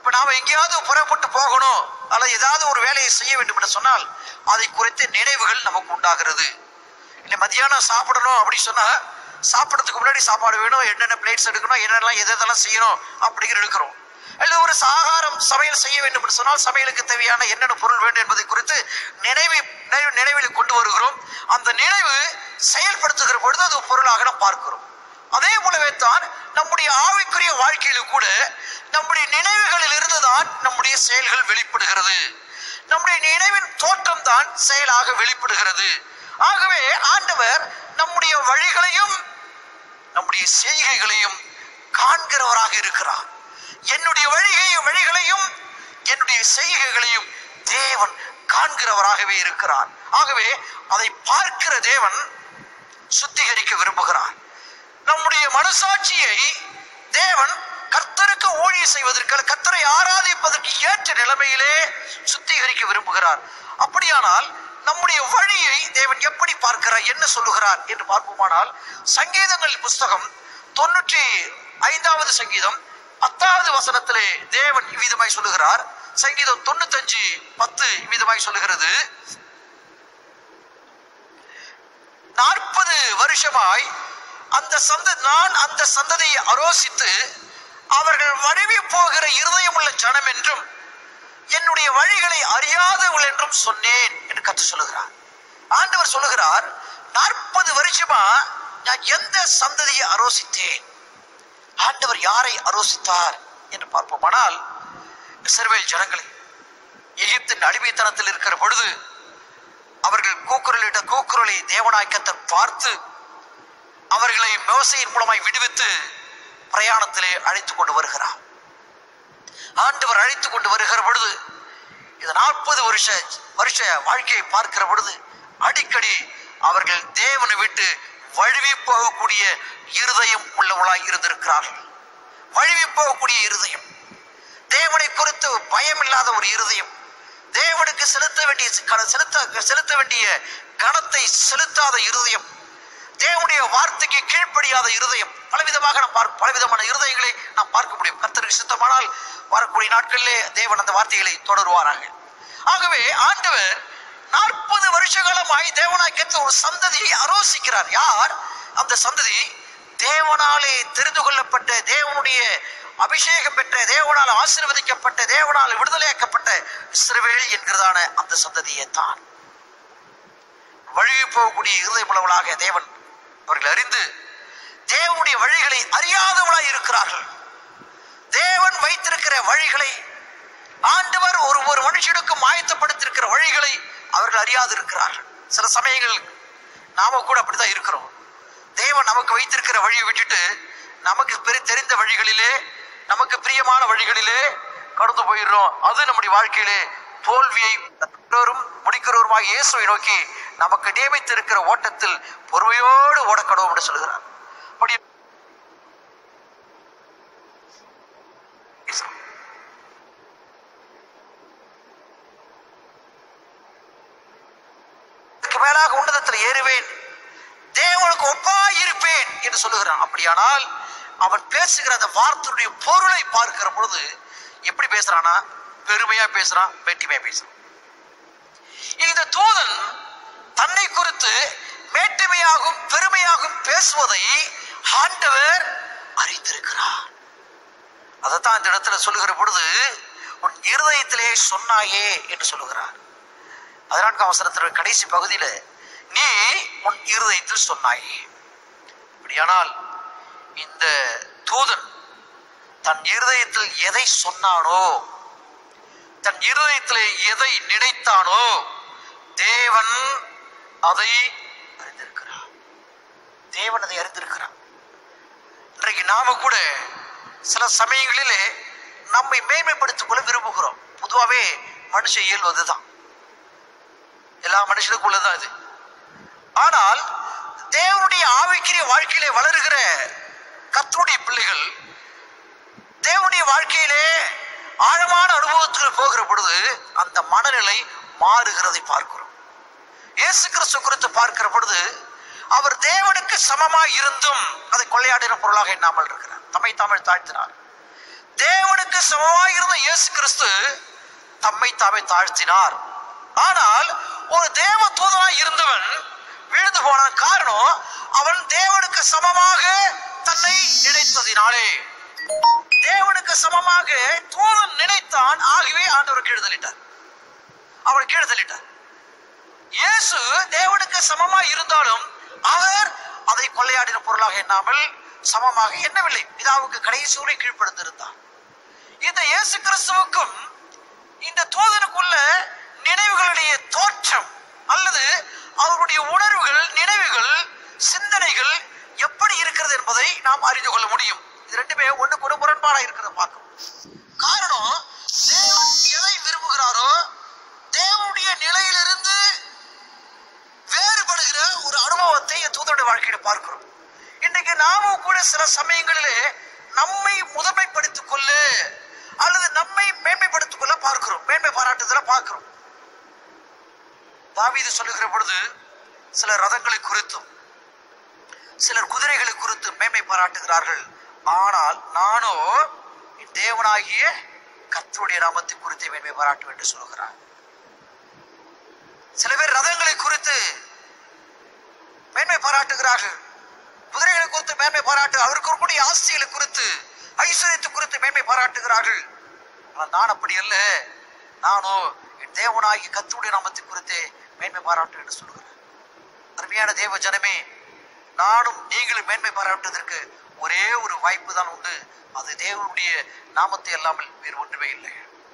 Speaker 1: இப்ப நாம எங்கேயாவது புறப்பட்டு போகணும் அல்லது ஏதாவது ஒரு வேலையை செய்ய வேண்டும் என்று சொன்னால் அதை குறித்த நினைவுகள் நமக்கு உண்டாகிறது இல்லை மத்தியானம் சாப்பிடணும் அப்படி சொன்னா சாப்பிடறதுக்கு முன்னாடி சாப்பாடு வேணும் என்னென்ன பிளேட்ஸ் எடுக்கணும் என்னென்னலாம் எது எதெல்லாம் செய்யணும் அப்படிங்கிற எடுக்கிறோம் அல்லது ஒரு ஆகாரம் சமையல் செய்ய வேண்டும் என்று சொன்னால் சமையலுக்கு தேவையான என்னென்ன பொருள் வேண்டும் என்பதை குறித்து நினைவை நினைவு நினைவில் கொண்டு வருகிறோம் அந்த நினைவு செயல்படுத்துகிற பொழுது அது ஒரு பொருளாக நாம் பார்க்கிறோம் அதே போலவே தான் நம்முடைய ஆவிக்குரிய வாழ்க்கையில கூட நம்முடைய நினைவுகளில் இருந்துதான் நம்முடைய செயல்கள் வெளிப்படுகிறது நம்முடைய நினைவின் தோற்றம் தான் செயலாக வெளிப்படுகிறது ஆகவே ஆண்டவர் நம்முடைய வழிகளையும் நம்முடைய செய்கைகளையும் காண்கிறவராக இருக்கிறார் என்னுடைய வழிகையும் வழிகளையும் என்னுடைய செய்கைகளையும் தேவன் காண்கிறவராகவே இருக்கிறார் ஆகவே அதை பார்க்கிற தேவன் சுத்திகரிக்க விரும்புகிறார் நம்முடைய மனசாட்சியை தேவன் கர்த்தருக்கு ஊழிய செய்வதற்கு அல்லது கர்த்தரை ஆராதிப்பதற்கு ஏற்ற நிலைமையிலே சுத்திகரிக்க விரும்புகிறார் அப்படியானால் நம்முடைய வழியை தேவன் எப்படி பார்க்கிறார் என்ன சொல்லுகிறார் என்று பார்ப்போமானால் சங்கீதங்கள் புஸ்தகம் தொண்ணூற்றி ஐந்தாவது சங்கீதம் பத்தாவது வசனத்திலே தேவன் இவ்விதமாய் சொல்லுகிறார் சங்கீதம் தொண்ணூத்தஞ்சு பத்து இவ்விதமாய் சொல்லுகிறது நாற்பது வருஷமாய் அந்த சந்த நான் அந்த சந்ததியை அரோசித்து அவர்கள் வழுவி போகிற இருதயமுள்ள ஜனம் என்றும் என்னுடைய வழிகளை அறியாதவள் என்றும் சொன்னேன் என்று கற்று சொல்லுகிறார் ஆண்டவர் சொல்லுகிறார் நாற்பது வருஷமா நான் எந்த சந்ததியை அரோசித்தேன் ஆண்டவர் யாரை அரோசித்தார் என்று பார்ப்போமானால் இஸ்ரவேல் ஜனங்களை எகிப்தின் அடிமைத்தனத்தில் இருக்கிற பொழுது அவர்கள் கூக்குரலிட்ட கூக்குரலை தேவனாய்க்கத்தர் பார்த்து அவர்களை மோசையின் மூலமாய் விடுவித்து பிரயாணத்திலே அழைத்து கொண்டு வருகிறார் ஆண்டவர் அழைத்து கொண்டு வருகிற பொழுது இது நாற்பது வருஷ வருஷ வாழ்க்கையை பார்க்கிற பொழுது அடிக்கடி அவர்கள் தேவனை விட்டு வழுவி போகக்கூடிய இருதயம் உள்ளவளாய் இருந்திருக்கிறார்கள் வழுவி போகக்கூடிய இருதயம் தேவனை குறித்து பயம் இல்லாத ஒரு இருதயம் தேவனுக்கு செலுத்த வேண்டிய க- செலுத்த செலுத்த வேண்டிய கணத்தை செலுத்தாத இருதயம் தேவனுடைய வார்த்தைக்கு கீழ்ப்படியாத இருதயம் பலவிதமாக நாம் பார்க்க பலவிதமான இருதயங்களை நாம் பார்க்க முடியும் கர்த்தருக்கு சித்தமானால் வரக்கூடிய நாட்களிலே தேவன் அந்த வார்த்தைகளை தொடருவாராக ஆகவே ஆண்டவர் நாற்பது வருஷ காலமாய் தேவனாய் கேட்ட ஒரு சந்ததியை அரோசிக்கிறார் யார் அந்த சந்ததி தேவனாலே தெரிந்து கொள்ளப்பட்ட தேவனுடைய அபிஷேகம் பெற்ற தேவனால் ஆசீர்வதிக்கப்பட்ட தேவனால் விடுதலையாக்கப்பட்ட இஸ்ரவேல் என்கிறதான அந்த சந்ததியை தான் வழி போகக்கூடிய இருதயமுள்ளவளாக தேவன் அவர்கள் அறிந்து தேவனுடைய வழிகளை அறியாதவளாய் இருக்கிறார்கள் தேவன் வைத்திருக்கிற வழிகளை ஆண்டவர் ஒரு ஒரு மனுஷனுக்கு ஆயத்தப்படுத்தியிருக்கிற வழிகளை அவர்கள் அறியாது இருக்கிறார்கள் சில சமயங்கள் நாம கூட அப்படித்தான் இருக்கிறோம் தேவன் நமக்கு வைத்திருக்கிற வழியை விட்டுட்டு நமக்கு பெரிய தெரிந்த வழிகளிலே நமக்கு பிரியமான வழிகளிலே கடந்து போயிடுறோம் அது நம்முடைய வாழ்க்கையிலே தோல்வியை பெற்றோரும் முடிக்கிறவருமாக இயேசுவை நோக்கி நமக்கு நியமித்திருக்கிற ஓட்டத்தில் பொறுமையோடு ஓடக்கணும் என்று சொல்கிறார் அப்படி இதுக்கு மேலாக உன்னதத்தில் ஏறுவேன் தேவனுக்கு ஒப்பாய் இருப்பேன் என்று சொல்லுகிறான் அப்படியானால் அவன் பேசுகிற அந்த வார்த்தையுடைய பொருளை பார்க்கிற பொழுது எப்படி பேசுறானா பெருமையா பேசுறான் மேட்டிமையா பேசுறான் இந்த தூதன் தன்னை குறித்து மேட்டுமையாகும் பெருமையாகும் பேசுவதை ஆண்டவர் அறிந்திருக்கிறார் அதைத்தான் இந்த இடத்துல சொல்லுகிற பொழுது உன் இருதயத்திலே சொன்னாயே என்று சொல்லுகிறார் பதினான்காம் அவசரத்தின் கடைசி பகுதியில நீ உன் இருதயத்தில் சொன்னாயே அப்படியானால் இந்த தூதன் தன் இருதயத்தில் எதை சொன்னானோ தன் இருதயத்திலே எதை நினைத்தானோ தேவன் அதை அறிந்திருக்கிறார் தேவன் அதை அறிந்திருக்கிறார் இன்றைக்கு நாம கூட சில சமயங்களிலே நம்மை மேன்மைப்படுத்திக் கொள்ள விரும்புகிறோம் பொதுவாகவே மனுஷ இயல்பு அதுதான் எல்லா மனுஷனுக்கும் உள்ளதுதான் இது ஆனால் தேவனுடைய ஆவிக்குரிய வாழ்க்கையிலே வளருகிற கர்த்தருடைய பிள்ளைகள் தேவனுடைய வாழ்க்கையிலே ஆழமான அனுபவத்துக்கு போகிற பொழுது அந்த மனநிலை மாறுகிறதை பார்க்கிறோம் இயேசு கிறிஸ்து குறித்து பார்க்கிற பொழுது அவர் தேவனுக்கு சமமாய் இருந்தும் அதை கொள்ளையாடின பொருளாக எண்ணாமல் இருக்கிறார் தம்மை தமிழ் தாழ்த்தினார் தேவனுக்கு சமமாய் இருந்த இயேசு கிறிஸ்து தம்மை தாமே தாழ்த்தினார் ஆனால் ஒரு தேவ தூதனாய் இருந்தவன் விழுந்து போன காரணம் அவன் தேவனுக்கு சமமாக தன்னை நினைத்ததினாலே தேவனுக்கு சமமாக தூதன் நினைத்தான் ஆகவே ஆண்டவர் கீழ்தலிட்டார் அவர் கீழ்தலிட்டார் இயேசு தேவனுக்கு சமமாய் இருந்தாலும் அவர் அதை கொள்ளையாடின பொருளாக எண்ணாமல் சமமாக எண்ணவில்லை பிதாவுக்கு கடைசி வரை கீழ்ப்படுத்திருந்தார் இந்த இயேசு கிறிஸ்துவுக்கும் இந்த தூதனுக்குள்ள நினைவுகளுடைய தோற்றம் அல்லது அவருடைய உணர்வுகள் நினைவுகள் சிந்தனைகள் எப்படி இருக்கிறது என்பதை நாம் அறிந்து கொள்ள முடியும் இது ரெண்டுமே ஒண்ணு கூட முரண்பாடா இருக்கிறத பார்க்கணும் காரணம் தேவன் எதை விரும்புகிறாரோ தேவனுடைய நிலையிலிருந்து வேறுபடுகிற ஒரு அனுபவத்தை என் தூதருடைய வாழ்க்கையில பார்க்கிறோம் இன்னைக்கு நாமும் கூட சில சமயங்களிலே நம்மை முதன்மைப்படுத்திக் கொள்ள அல்லது நம்மை மேன்மைப்படுத்திக் கொள்ள பார்க்கிறோம் மேன்மை பாராட்டுதல பார்க்கிறோம் தாவீது சொல்லுகிற பொழுது சில ரதங்களை குறித்தும் சிலர் குதிரைகளை குறித்து மேன்மை பாராட்டுகிறார்கள் ஆனால் நானோ என் தேவனாகிய கர்த்தருடைய நாமத்தை குறித்து மேன்மை பாராட்டும் என்று சொல்லுகிறார் சில பேர் ரதங்களை குறித்து மேன்மை பாராட்டுகிறார்கள் குதிரைகளை குறித்து மேன்மை பாராட்டு அவருக்கு இருக்கக்கூடிய ஆஸ்திகளை குறித்து ஐஸ்வர்யத்தை குறித்து மேன்மை பாராட்டுகிறார்கள் ஆனால் நான் அப்படி அல்ல நானோ என் தேவனாகி கத்துடைய நாமத்தை குறித்தே மேன்மை பாராட்டு என்று சொல்லுகிறேன் அருமையான தேவ ஜனமே நானும் நீங்களும் மேன்மை பாராட்டுவதற்கு ஒரே ஒரு வாய்ப்பு தான் உண்டு அது தேவனுடைய நாமத்தை அல்லாமல் வேறு ஒன்றுமே இல்லை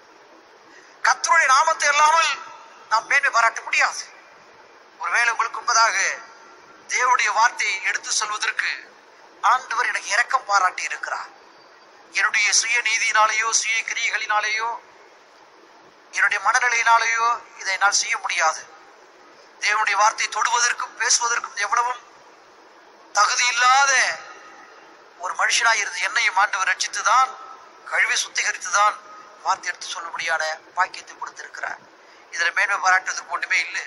Speaker 1: கர்த்தருடைய நாமத்தை அல்லாமல் நாம் மேன்மை பாராட்ட முடியாது ஒருவேளை உங்களுக்கு முன்பதாக தேவனுடைய வார்த்தையை எடுத்து சொல்வதற்கு ஆண்டவர் எனக்கு இரக்கம் பாராட்டி இருக்கிறார் என்னுடைய சுய நீதியினாலேயோ சுய கிரியைகளினாலேயோ என்னுடைய மனநிலையினாலேயோ இதை என்னால் செய்ய முடியாது தேவனுடைய வார்த்தை தொடுவதற்கும் பேசுவதற்கும் எவ்வளவும் தகுதி இல்லாத ஒரு மனுஷனாய் இருந்து என்னையும் ஆண்டவர் ரட்சித்துதான் கழுவி சுத்திகரித்துதான் வார்த்தை எடுத்து சொல்லும்படியான பாக்கியத்தை கொடுத்திருக்கிறார் இதுல மேன்மை பாராட்டுறதுக்கு ஒண்ணுமே இல்லை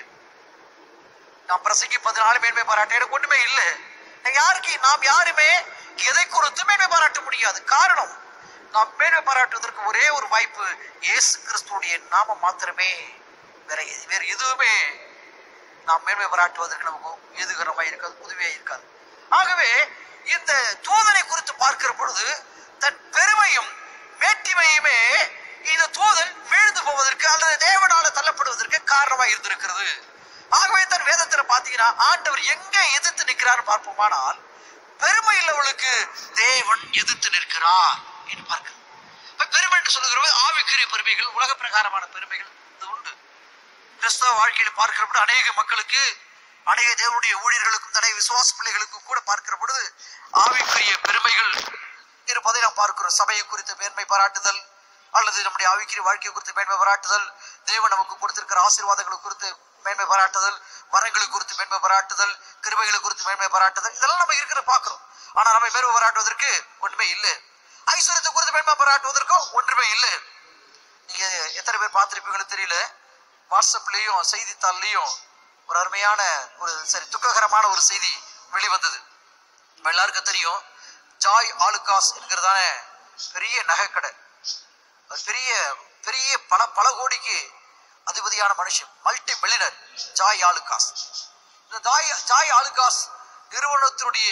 Speaker 1: நாம் பிரசங்கிப்பதனால மேன்மை பாராட்ட எனக்கு ஒண்ணுமே இல்லை நான் யாருக்கு நாம் யாருமே எதை குறித்து மேன்மை பாராட்ட முடியாது காரணம் நாம் மேன்மை பாராட்டுவதற்கு ஒரே ஒரு வாய்ப்பு இயேசு கிறிஸ்துடைய நாமம் மாத்திரமே வேற எது- வேற எதுவுமே நாம் மேன்மை பாராட்டுவதற்கு நமக்கு எதுகரமா இருக்காது உதவியா இருக்காது ஆகவே இந்த தூதனை குறித்து பார்க்கிற பொழுது தன் பெருமையும் மேட்டிமையுமே இந்த தூதன் வீழ்ந்து போவதற்கு அல்லது தேவனால தள்ளப்படுவதற்கு காரணமா இருந்திருக்கிறது ஆகவே தன் வேதத்துல பாத்தீங்கன்னா ஆண்டவர் எங்க எதிர்த்து நிற்கிறார் பார்ப்போமானால் பெருமை உள்ளவளுக்கு தேவன் எதிர்த்து நிற்கிறார் என்று பார்க்கிறோம் இப்ப பெருமை என்று சொல்லுகிறவ ஆவிக்குரிய பெருமைகள் உலக பிரகாரமான பெருமைகள் இது உண்டு கிறிஸ்தவ வாழ்க்கையில் பார்க்கிற பொழுது அநேக மக்களுக்கு அநேக தேவனுடைய ஊழியர்களுக்கும் அநேக விசுவாச பிள்ளைகளுக்கும் கூட பார்க்கிற பொழுது ஆவிக்குரிய பெருமைகள் இருப்பதை நாம் பார்க்கிறோம் சபையை குறித்த மேன்மை பாராட்டுதல் அல்லது நம்முடைய ஆவிக்குரிய வாழ்க்கை குறித்து மேன்மை பாராட்டுதல் தேவன் நமக்கு கொடுத்திருக்கிற ஆசீர்வாதங்களை குறித்து மேன்மை பாராட்டுதல் வரங்களை குறித்து மேன்மை பாராட்டுதல் கிருபைகளை குறித்து மேன்மை பாராட்டுதல் இதெல்லாம் நம்ம இருக்கிற பார்க்கிறோம் ஆனா நம்ம மேன்மை பாராட்டுவதற்கு ஒன்றுமே இல்லை ஐஸ்வர்யத்தை குறித்து மேன்மை பாராட்டுவதற்கும் ஒன்றுமே இல்லை நீங்க எத்தனை பேர் பார்த்திருப்பீங்களோ தெரியல வாட்ஸ்அப்லயும் செய்தித்தாள்லயும் ஒரு அருமையான ஒரு சரி துக்ககரமான ஒரு செய்தி வெளிவந்தது நம்ம எல்லாருக்கும் தெரியும் ஜாய் ஆலுகாஸ் என்கிறதான பெரிய நகைக்கடை அது பெரிய பெரிய பல பல கோடிக்கு அதிபதியான மனுஷன் மல்டி மில்லினர் ஜாய் ஆலுகாஸ் இந்த ஜாய் ஜாய் ஆலுகாஸ் நிறுவனத்தினுடைய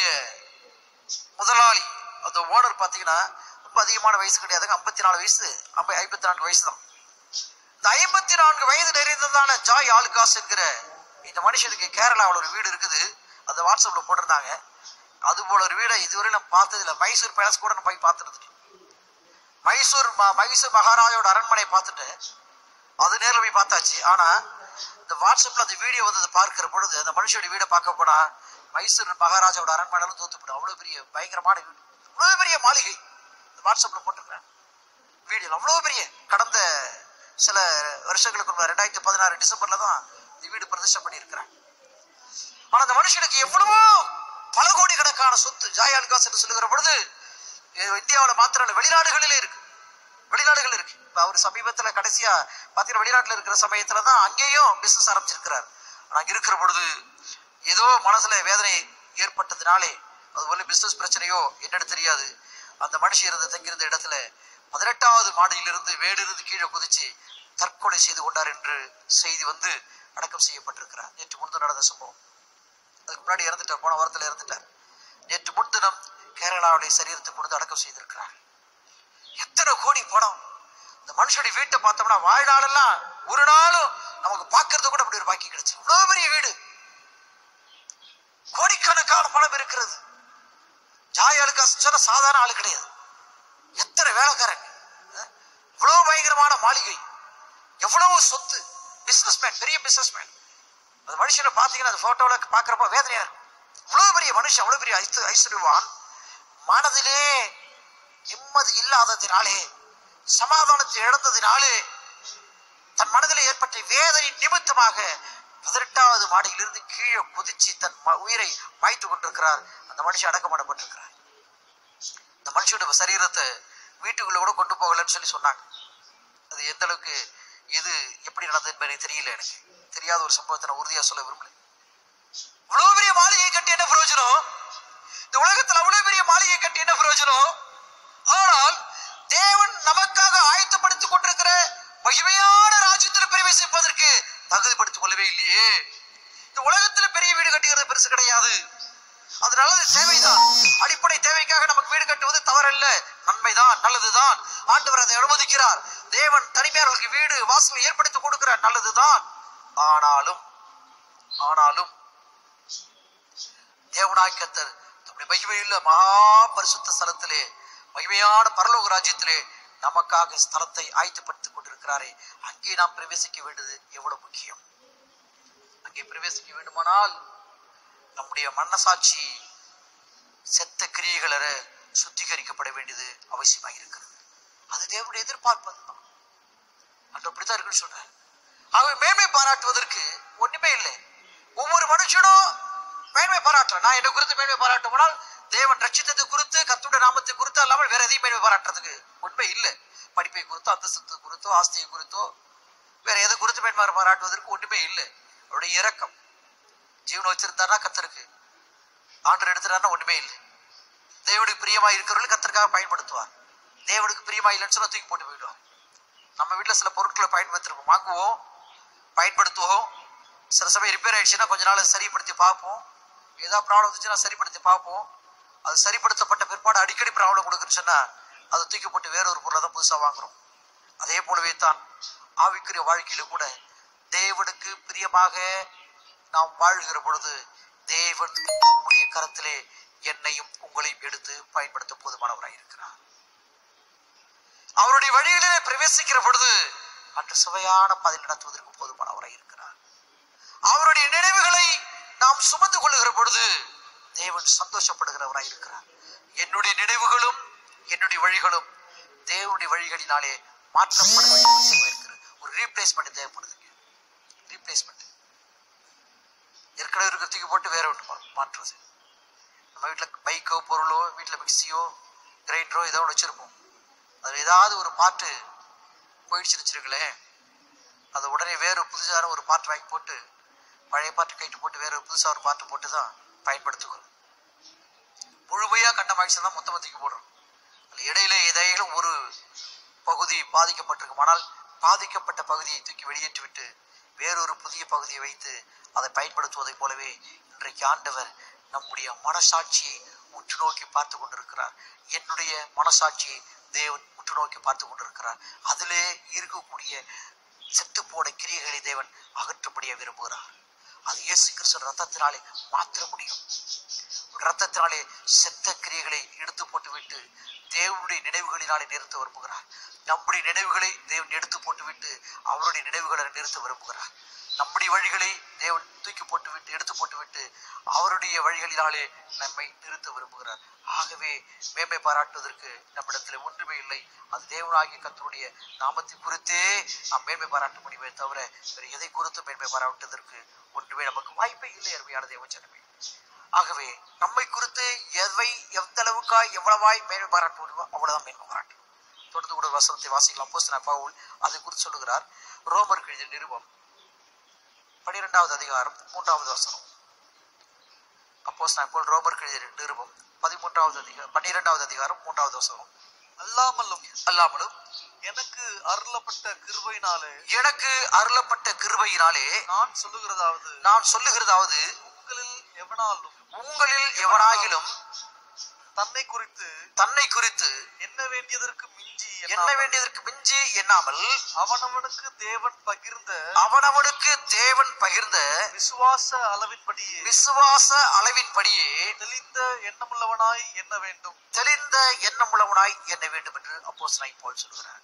Speaker 1: முதலாளி அந்த ஓனர் பார்த்தீங்கன்னா ரொம்ப அதிகமான வயசு கிடையாதுங்க ஐம்பத்தி நாலு வயசு ஐம்ப ஐம்பத்தி நான்கு வயசு தான் இந்த ஐம்பத்தி நான்கு வயது நிறைந்ததான ஜாய் ஆலுகாஸ் என்கிற இந்த மனுஷனுக்கு கேரளாவில் ஒரு வீடு இருக்குது அந்த வாட்ஸ்அப்ல போட்டிருந்தாங்க அது போல ஒரு வீடை இதுவரை நான் பார்த்ததில்ல மைசூர் பேலஸ் கூட நான் போய் பார்த்துருந்துட்டேன் மைசூர் ம- மைசூர் மகாராஜாவோட அரண்மனை பார்த்துட்டு அது நேரில் போய் பார்த்தாச்சு ஆனா இந்த வாட்ஸ்அப்ல அந்த வீடியோ வந்து பார்க்கிற பொழுது அந்த மனுஷோட வீடை பார்க்க போனா மைசூர் மகாராஜாவோட அரண்மனையிலும் தோத்து போடும் அவ்வளவு பெரிய பயங்கரமான வீடு அவ்வளவு பெரிய மாளிகை இந்த வாட்ஸ்அப்ல போட்டிருக்கேன் வீடியோ அவ்வளவு பெரிய கடந்த சில வருஷங்களுக்கு முன்பு ரெண்டாயிரத்தி பதினாறு டிசம்பர்ல தான் இந்த வீடு பிரதிஷ்டம் பண்ணியிருக்கிறேன் ஆனா அந்த மனுஷனுக்கு எவ்வளவோ பல கோடி கணக்கான சொத்து ஜாயாலுகாஸ் என்று சொல்லுகிற பொழுது இது இந்தியாவுல மாத்திரம் இல்ல, வெளிநாடுகளிலே இருக்கு வெளிநாடுகள் இருக்கு இப்ப அவர் சமீபத்துல கடைசியா பாத்தீங்கன்னா வெளிநாட்டுல இருக்கிற சமயத்துல தான் அங்கேயும் பிசினஸ் ஆரம்பிச்சிருக்கிறார் ஆனா அங்க இருக்கிற பொழுது ஏதோ மனசுல வேதனை ஏற்பட்டதுனாலே அது ஒன்றும் பிசினஸ் பிரச்சனையோ என்னன்னு தெரியாது அந்த மனுஷன் இருந்த தங்கியிருந்த இடத்துல பதினெட்டாவது மாடியிலிருந்து வேடிருந்து கீழே குதிச்சு தற்கொலை செய்து கொண்டார் என்று செய்தி வந்து அடக்கம் செய்யப்பட்டிருக்கிறார் நேற்று முன்தினம் நடந்த சம்பவம் அதுக்கு முன்னாடி இறந்துட்டார் போன வாரத்தில் இறந்துட்டார் நேற்று முன்தினம் கேரளாவுடைய சரீரத்தை கொண்டு அடக்கம் செய்திருக்கிறார் எத்தனை கோடி பணம் இந்த மனுஷனுடைய வீட்டை பார்த்தோம்னா வாழ்நாளெல்லாம் ஒரு நாளும் நமக்கு பார்க்கறது கூட அப்படி ஒரு பாக்கி கிடைச்சு இவ்வளவு பெரிய வீடு கோடிக்கணக்கான பணம் இருக்கிறது ஜாய் அலுகாஸ் சொன்ன சாதாரண ஆளு கிடையாது எத்தனை வேலைக்காரங்க அஹ், இவ்வளவு பயங்கரமான மாளிகை எவ்வளவு சொத்து பிசினஸ்மேன் பெரிய பிசினஸ்மேன் அந்த மனுஷனை பார்த்தீங்கன்னா அந்த போட்டோல பார்க்கறப்ப வேதனையா இருக்கும் இவ்வளவு பெரிய மனுஷன் அவ்வளவு பெரிய ஐஸ்வ- ஐஸ்வர்யவான் மனதிலே நிம்மதி இல்லாததினாலே சமாதானத்தை இழந்ததினாலே தன் மனதில் ஏற்பட்ட வேதனை நிமித்தமாக பதினெட்டாவது மாடியிலிருந்து கீழே குதிச்சு தன் ம- உயிரை மாய்த்து கொண்டிருக்கிறார் அந்த மனுஷன் அடக்கம் பண்ணப்பட்டிருக்கிறார் இந்த மனுஷனுடைய சரீரத்தை வீட்டுக்குள்ள கூட கொண்டு போகலன்னு சொல்லி சொன்னாங்க அது எந்த அளவுக்கு இது எப்படி நடந்தது என்பது எனக்கு தெரியல எனக்கு தெரியாத ஒரு சம்பவத்தை நான் உறுதியா சொல்ல விரும்பல இவ்வளவு பெரிய மாளிகை கட்டி என்ன பிரயோஜனம் இந்த உலகத்துல அவ்வளவு பெரிய மாளிகை கட்டி என்ன பிரயோஜனம் ஆனால் தேவன் நமக்காக ஆயத்தப்படுத்திக் கொண்டிருக்கிற மகிமையான ராஜ்யத்தில் பிரவேசிப்பதற்கு தகுதிப்படுத்திக் கொள்ளவே இல்லையே இந்த உலகத்துல பெரிய வீடு கட்டுகிறது பெருசு கிடையாது அது நல்லது தேவைதான் அடிப்படை தேவைக்காக நமக்கு வீடு கட்டுவது தவறல்ல நன்மைதான் நல்லதுதான் ஆண்டவர் அதை அனுமதிக்கிறார் தேவன் தனிமையாளர்களுக்கு வீடு வாசலை ஏற்படுத்தி கொடுக்கிறார் நல்லதுதான் ஆனாலும் ஆனாலும் தேவனாய் கத்தர் தம்முடைய மகிமையுள்ள மகா பரிசுத்த ஸ்தலத்திலே மகிமையான பரலோக ராஜ்யத்திலே நமக்காக ஸ்தலத்தை ஆயத்தப்படுத்திக் கொண்டிருக்கிறாரே அங்கே நாம் பிரவேசிக்க வேண்டியது எவ்வளவு முக்கியம் அங்கே பிரவேசிக்க வேண்டுமானால் நம்முடைய மனசாட்சி செத்த கிரியைகள சுத்திகரிக்கப்பட வேண்டியது அவசியமாக இருக்கிறது அது தேவனுடைய எதிர்பார்ப்பது தான் அன்று அப்படித்தான் இருக்குன்னு சொல்றேன் ஆகவே மேன்மை பாராட்டுவதற்கு ஒண்ணுமே இல்லை ஒவ்வொரு மனுஷனும் மேன்மை பாராட்டுறேன் நான் என்ன குறித்து மேன்மை பாராட்டுமானால் தேவன் ரட்சித்தது குறித்து கத்துடைய நாமத்தை குறித்து அல்லாமல் வேற எதையும் மேன்மை பாராட்டுறதுக்கு உண்மை இல்லை படிப்பை குறித்தோ அந்தஸ்து குறித்தோ ஆஸ்தியை குறித்தோ வேற எது குறித்து மேன்மை பாராட்டுவதற்கு ஒண்ணுமே இல்லை அவருடைய இரக்கம் ஜீவனை வச்சிருந்தாருன்னா கத்தருக்கு ஆண்டர் எடுத்துட்டாருன்னா ஒண்ணுமே இல்லை தேவனுக்கு பிரியமா இருக்கிறவர்கள் கத்தருக்காக பயன்படுத்துவார் தேவனுக்கு பிரியமா இல்லைன்னு சொன்னா தூக்கி போட்டு போயிடுவார் நம்ம வீட்டுல சில பொருட்களை பயன்படுத்திருப்போம் வாங்குவோம் பயன்படுத்துவோம் சில சமயம் ரிப்பேர் ஆயிடுச்சுன்னா கொஞ்ச நாள் சரிப்படுத்தி பார்ப்போம் ஏதாவது ப்ராப்ளம் வந்துச்சுன்னா சரிப்படுத்தி பார்ப்போம் அது சரிப்படுத்தப்பட்ட பிற்பாடு அடிக்கடி ப்ராப்ளம் கொடுக்குன்னு சொன்னா அதை தூக்கி போட்டு வேற ஒரு பொருளை தான் புதுசா வாங்குறோம் அதே போலவே தான் ஆவிக்குரிய வாழ்க்கையில கூட தேவனுக்கு பிரியமாக நாம் வாழ்கிற பொழுது தேவன் நம்முடைய கரத்திலே என்னையும் உங்களையும் எடுத்து பயன்படுத்த போதுமானவராய் இருக்கிறார் அவருடைய வழியிலே பிரவேசிக்கிற பொழுது அன்று சுவையான பாதை நடத்துவதற்கு போதுமானவராய் இருக்கிறார் அவருடைய நினைவுகளை நாம் சுமந்து கொள்ளுகிற பொழுது தேவன் சந்தோஷப்படுகிறவராய் இருக்கிறார் என்னுடைய நினைவுகளும் என்னுடைய வழிகளும் தேவனுடைய வழிகளினாலே மாற்றப்பட வேண்டிய அவசியமா இருக்கிறது ஒரு ரீப்ளேஸ்மெண்ட் தேவைப்படுதுங்க ரீப்ளேஸ்மெண்ட் ஏற்கனவே இருக்கிற தூக்கி போட்டு வேற ஒன்று மா- மாற்றுறது நம்ம வீட்டில் பைக்கோ பொருளோ வீட்டில் மிக்சியோ கிரைண்டரோ ஏதோ ஒன்று வச்சிருப்போம் அதில் ஏதாவது ஒரு பாட்டு போயிடுச்சுன்னு வச்சிருங்களேன் அதை உடனே வேற ஒரு புதுசான ஒரு பாட்டு வாங்கி போட்டு பழைய பாட்டு கைட்டு போட்டு வேற ஒரு புதுசாக ஒரு பாட்டு போட்டு தான் பயன்படுத்துகிறோம் முழுமையாக கண்டமாயிடுச்சுன்னா மொத்தமாக தூக்கி போடுறோம் அதில் இடையில ஏதேனும் ஒரு பகுதி பாதிக்கப்பட்டிருக்குமானால் பாதிக்கப்பட்ட பகுதியை தூக்கி வெளியேற்றிவிட்டு வேறொரு புதிய பகுதியை வைத்து அதை பயன்படுத்துவதைப் போலவே இன்றைக்கு ஆண்டவர் நம்முடைய மனசாட்சியை உற்று நோக்கி பார்த்து கொண்டிருக்கிறார் என்னுடைய மனசாட்சியை தேவன் உற்று நோக்கி பார்த்து கொண்டிருக்கிறார் அதிலே இருக்கக்கூடிய செத்து போன கிரியைகளை தேவன் அகற்றும்படியாக விரும்புகிறார் அது இயேசு கிறிஸ்து ரத்தத்தினாலே மாற்ற முடியும் ரத்தத்தினாலே செத்த கிரியைகளை எடுத்து போட்டுவிட்டு தேவனுடைய நினைவுகளினாலே நிறுத்த விரும்புகிறார் நம்முடைய நினைவுகளை தேவன் எடுத்து போட்டுவிட்டு அவருடைய நினைவுகளை நிறுத்த விரும்புகிறார் நம்முடைய வழிகளை தேவன் தூக்கி போட்டுவிட்டு எடுத்து போட்டுவிட்டு அவருடைய வழிகளினாலே நம்மை நிறுத்த விரும்புகிறார் ஆகவே மேன்மை பாராட்டுவதற்கு நம்மிடத்தில் ஒன்றுமே இல்லை அது தேவனாகிய கர்த்தருடைய நாமத்தை குறித்தே நாம் மேன்மை பாராட்ட முடியுமே தவிர வேறு எதை குறித்து மேன்மை பாராட்டுவதற்கு ஒன்றுமே நமக்கு வாய்ப்பே இல்லை அருமையான தேவச்சனமே ஆகவே நம்மை குறித்து எவை எந்த அளவுக்காய் எவ்வளவாய் மேன்மை பாராட்ட முடியுமோ அவ்வளவுதான் மேன்மை பாராட்டணும் தொடர்ந்து கூட வசனத்தை வாசிக்கலாம் போஸ்தலர் பவுல் அதை குறித்து சொல்லுகிறார் ரோமர் எழுதிய நிருபம் பனிரெண்டாவது அதிகாரம் மூன்றாவது வசனம் அப்போஸ் நான் போல் ரோமர் எழுதிய நிருபம் பதிமூன்றாவது அதிகாரம் பன்னிரெண்டாவது அதிகாரம் மூன்றாவது வசனம்
Speaker 2: அல்லாமலும்
Speaker 1: அல்லாமலும்
Speaker 2: எனக்கு அருளப்பட்ட கிருபையினாலே
Speaker 1: எனக்கு அருளப்பட்ட கிருபையினாலே
Speaker 2: நான் சொல்லுகிறதாவது
Speaker 1: நான் சொல்லுகிறதாவது
Speaker 2: உங்களில் எவனாலும்
Speaker 1: உங்களில் எவனாகிலும்
Speaker 2: தன்னை குறித்து
Speaker 1: தன்னை குறித்து
Speaker 2: என்ன வேண்டியதற்கு மிஞ்சி
Speaker 1: என்ன
Speaker 2: எண்ணாமல்
Speaker 1: வேண்டியதற்கு மிஞ்சி எண்ணாமல்
Speaker 2: அவனவனுக்கு தேவன் பகிர்ந்த
Speaker 1: அவனவனுக்கு தேவன் பகிர்ந்த
Speaker 2: விசுவாச அளவின்படியே
Speaker 1: விசுவாச அளவின்படியே
Speaker 2: தெளிந்த எண்ணமுள்ளவனாய் எண்ண வேண்டும்
Speaker 1: தெளிந்த எண்ணமுள்ளவனாய் எண்ண வேண்டும் என்று அப்போஸ்தலனாகிய பவுல் சொல்கிறார்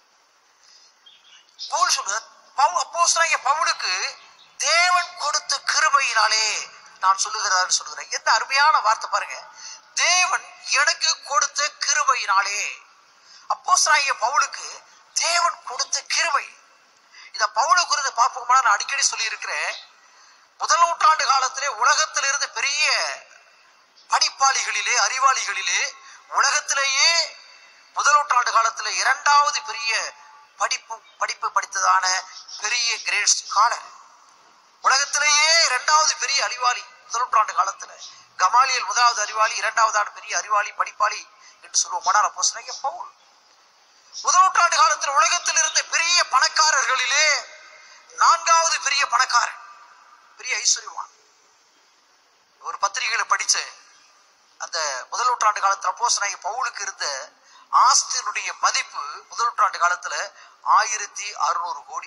Speaker 1: பவுல் சொல்கிறார் பவு அப்போஸ்தலனாகிய பவுலுக்கு தேவன் கொடுத்த கிருபையினாலே நான் சொல்லுகிறார் சொல்லுகிறேன் எந்த அருமையான வார்த்தை பாருங்க தேவன் எனக்கு கொடுத்த கிருபையினாலே அப்போஸ்தலனாகிய பவுலுக்கு தேவன் கொடுத்த கிருபை இத பவுலை குறித்து பார்ப்போம்னா நான் அடிக்கடி சொல்லி இருக்கிறேன் முதல் நூற்றாண்டு காலத்திலே உலகத்தில் இருந்த பெரிய படிப்பாளிகளிலே அறிவாளிகளிலே உலகத்திலேயே முதல் நூற்றாண்டு காலத்தில் இரண்டாவது பெரிய படிப்பு படிப்பு படித்ததான பெரிய கிரேட் ஸ்காலர் உலகத்திலேயே இரண்டாவது பெரிய அறிவாளி முதல் நூற்றாண்டு காலத்துல கமாலியல் முதலாவது அறிவாளி இரண்டாவதான பெரிய அறிவாளி படிப்பாளி என்று சொல்லுவோம் மணால போசனைக்கு பவுல் முதல் நூற்றாண்டு காலத்தில் உலகத்தில் இருந்த பெரிய பணக்காரர்களிலே நான்காவது பெரிய பணக்காரன் பெரிய ஐஸ்வர்யவான் ஒரு பத்திரிகையில படிச்சேன் அந்த முதல் நூற்றாண்டு காலத்துல அப்போஸ்தலனாகிய பவுலுக்கு இருந்த ஆஸ்தியினுடைய மதிப்பு முதல் நூற்றாண்டு காலத்துல ஆயிரத்தி அறுநூறு கோடி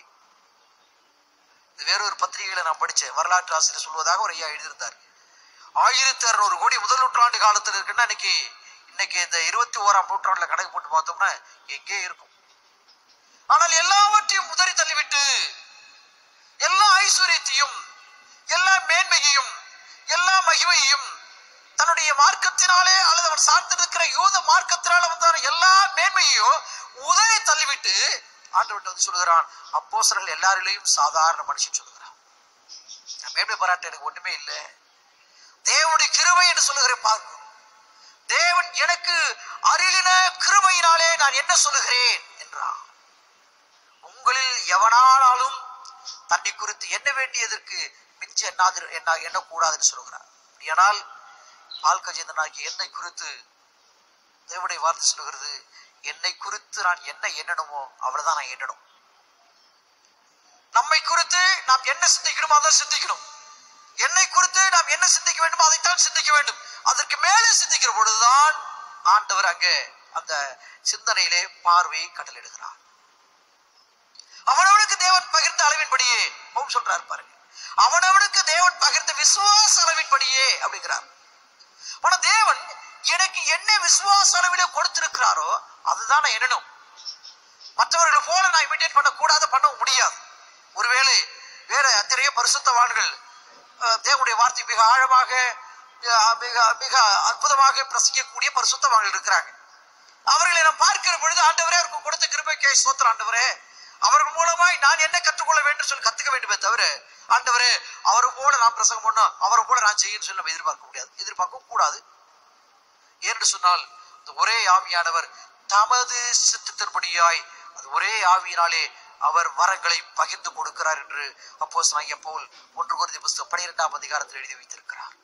Speaker 1: இது வேறொரு பத்திரிகையில நான் படிச்சேன் வரலாற்று ஆசிரியர் சொல்வதாக ஒரு ஐயா எழுதியிருந்தார் ஆயிரத்தி அறுநூறு கோடி முதல் நூற்றாண்டு காலத்துல இருக்குன்னா இன்னைக்கு இன்னைக்கு இந்த இருபத்தி ஓராம் நூற்றாண்டுல கணக்கு போட்டு பார்த்தோம்னா எங்கே இருக்கும் ஆனால் எல்லாவற்றையும் உதறி தள்ளிவிட்டு எல்லா ஐஸ்வர்யத்தையும் எல்லா மேன்மையையும் எல்லா மகிமையையும் தன்னுடைய மார்க்கத்தினாலே அல்லது அவன் சார்ந்திருக்கிற யூத மார்க்கத்தினால வந்தான எல்லா மேன்மையையும் உதறி தள்ளிவிட்டு ஆண்டவன் வந்து சொல்லுகிறான் அப்போஸ்தலர்கள் எல்லாரிலையும் சாதாரண மனுஷன் சொல்லுகிறான் நான் மேன்மை பாராட்ட எனக்கு ஒண்ணுமே இல்லை தேவனுடைய கிருபை என்று சொல்லுகிறேன் பார்க்கும் தேவன் எனக்கு அருளின கிருபையினாலே நான் என்ன சொல்லுகிறேன் என்றான் உங்களில் எவனானாலும் தன்னை குறித்து எண்ண வேண்டியதற்கு மிச்சம் எண்ணாது என்ன எண்ணக்கூடாதுன்னு சொல்லுகிறார் அப்படியானால் ஆல்கஜேந்தனாகிய என்னை குறித்து தேவனுடைய வார்த்தை சொல்லுகிறது என்னை குறித்து நான் என்ன எண்ணணுமோ அவ்வளவுதான் நான் எண்ணணும் நம்மை குறித்து நாம் என்ன சிந்திக்கணுமோ அதை சிந்திக்கணும் என்னை குறித்து நாம் என்ன சிந்திக்க வேண்டுமோ அதைத்தான் சிந்திக்க வேண்டும் அதற்கு மேலே சிந்திக்கிற பொழுதுதான் ஆண்டவர் அங்கே அந்த சிந்தனையிலே பார்வையை கட்டளிடுகிறார் அவனவனுக்கு தேவன் பகிர்ந்த அளவின்படியே பவுல் சொல்றார் பாருங்க அவனவனுக்கு தேவன் பகிர்ந்த விசுவாச அளவின்படியே அப்படிங்கிறார் ஆனா தேவன் எனக்கு என்ன விசுவாச அளவிலே கொடுத்திருக்கிறாரோ அதுதான் நான் எண்ணணும் மற்றவர்களை போல நான் இமிட்டேட் பண்ண கூடாது பண்ண முடியாது ஒருவேளை வேற எத்தனையோ பரிசுத்தவான்கள் அஹ், தேவனுடைய வார்த்தை மிக ஆழமாக அஹ், மிக மிக அற்புதமாக பிரசங்கிக்கக்கூடிய பரிசுத்தவான்கள் இருக்கிறாங்க அவர்களை நான் பார்க்கிற பொழுது ஆண்டவரே அவருக்கு கொடுத்த கிருபைக்கே சோத்திர ஆண்டவரே அவர்கள் மூலமாய் நான் என்ன கற்றுக்கொள்ள வேண்டும் சொல்லி கத்துக்க வேண்டுமே தவிர ஆண்டவரே அவரை போல நான் பிரசங்கம் பண்ணோம் அவரை போல நான் செய்யணும்னு சொல்லி நம்ம எதிர்பார்க்க முடியாது எதிர்பார்க்கவும் கூடாது என்று சொன்னால் இந்த ஒரே ஆவியானவர் தமது சித்தத்தின்படியாய் அது ஒரே ஆவியினாலே அவர் வரங்களை பகிர்ந்து கொடுக்கிறார் என்று அப்போ பவுல் ஒன்று குருதி புஸ்தகம் பனிரெண்டாம் அதிகாரத்தில் எழுதி வைத்திருக்கிறார்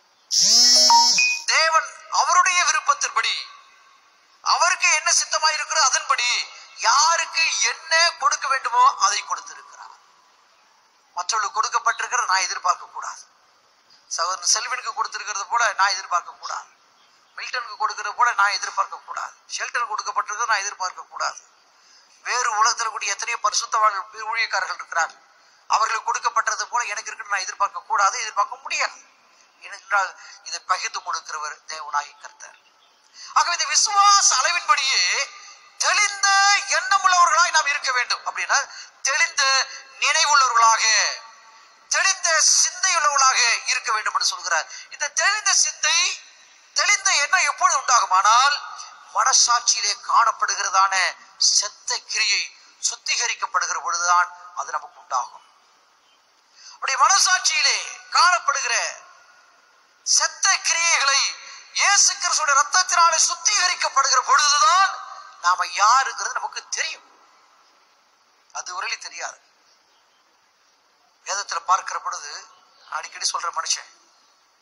Speaker 1: தேவன் அவருடைய விருப்பத்தின்படி அவருக்கு என்ன சித்தமாய் இருக்கிறோ அதன்படி யாருக்கு என்ன கொடுக்க வேண்டுமோ அதை கொடுத்திருக்கிறார் மற்றவர்களுக்கு கொடுக்கப்பட்டிருக்கிறது நான் எதிர்பார்க்க கூடாது சகோதரன் செல்வனுக்கு கொடுத்திருக்கிறது போல நான் எதிர்பார்க்க கூடாது மில்டனுக்கு கொடுக்கிறது போல நான் எதிர்பார்க்க கூடாது ஷெல்டன் கொடுக்கப்பட்டிருக்கிறது நான் எதிர்பார்க்க கூடாது வேறு உலகத்தில் கூடிய எத்தனையோ பரிசுத்தவான்கள் ஊழியக்காரர்கள் இருக்கிறார் அவர்களுக்கு கொடுக்கப்பட்டது போல எனக்கு இருக்குன்னு நான் எதிர்பார்க்க கூடாது எதிர்பார்க்க முடியாது ஏனென்றால் இதை பகிர்ந்து கொடுக்கிறவர் தேவனாகி கர்த்தர் ஆகவே இந்த விசுவாச அளவின்படியே தெளிந்த எண்ணமுள்ளவர்களாய் நாம் இருக்க வேண்டும் அப்படின்னா தெளிந்த நினைவுள்ளவர்களாக தெளிந்த சிந்தையுள்ளவர்களாக இருக்க வேண்டும் என்று சொல்கிறார் இந்த தெளிந்த சிந்தை தெளிந்த எண்ணம் எப்பொழுது உண்டாகுமானால் மனசாட்சியிலே காணப்படுகிறதான செத்த கிரியை சுத்திகரிக்கப்படுகிற பொழுதுதான் அது நமக்கு உண்டாகும் அப்படி மனசாட்சியிலே காணப்படுகிற செத்த கிரியைகளை இயேசு கிறிஸ்துடைய ரத்தத்தினாலே சுத்திகரிக்கப்படுகிற பொழுதுதான் நாம யாருங்கிறது நமக்கு தெரியும் அது வரையிலும் தெரியாது வேதத்துல பார்க்கிற பொழுது நான் அடிக்கடி சொல்ற மனுஷன்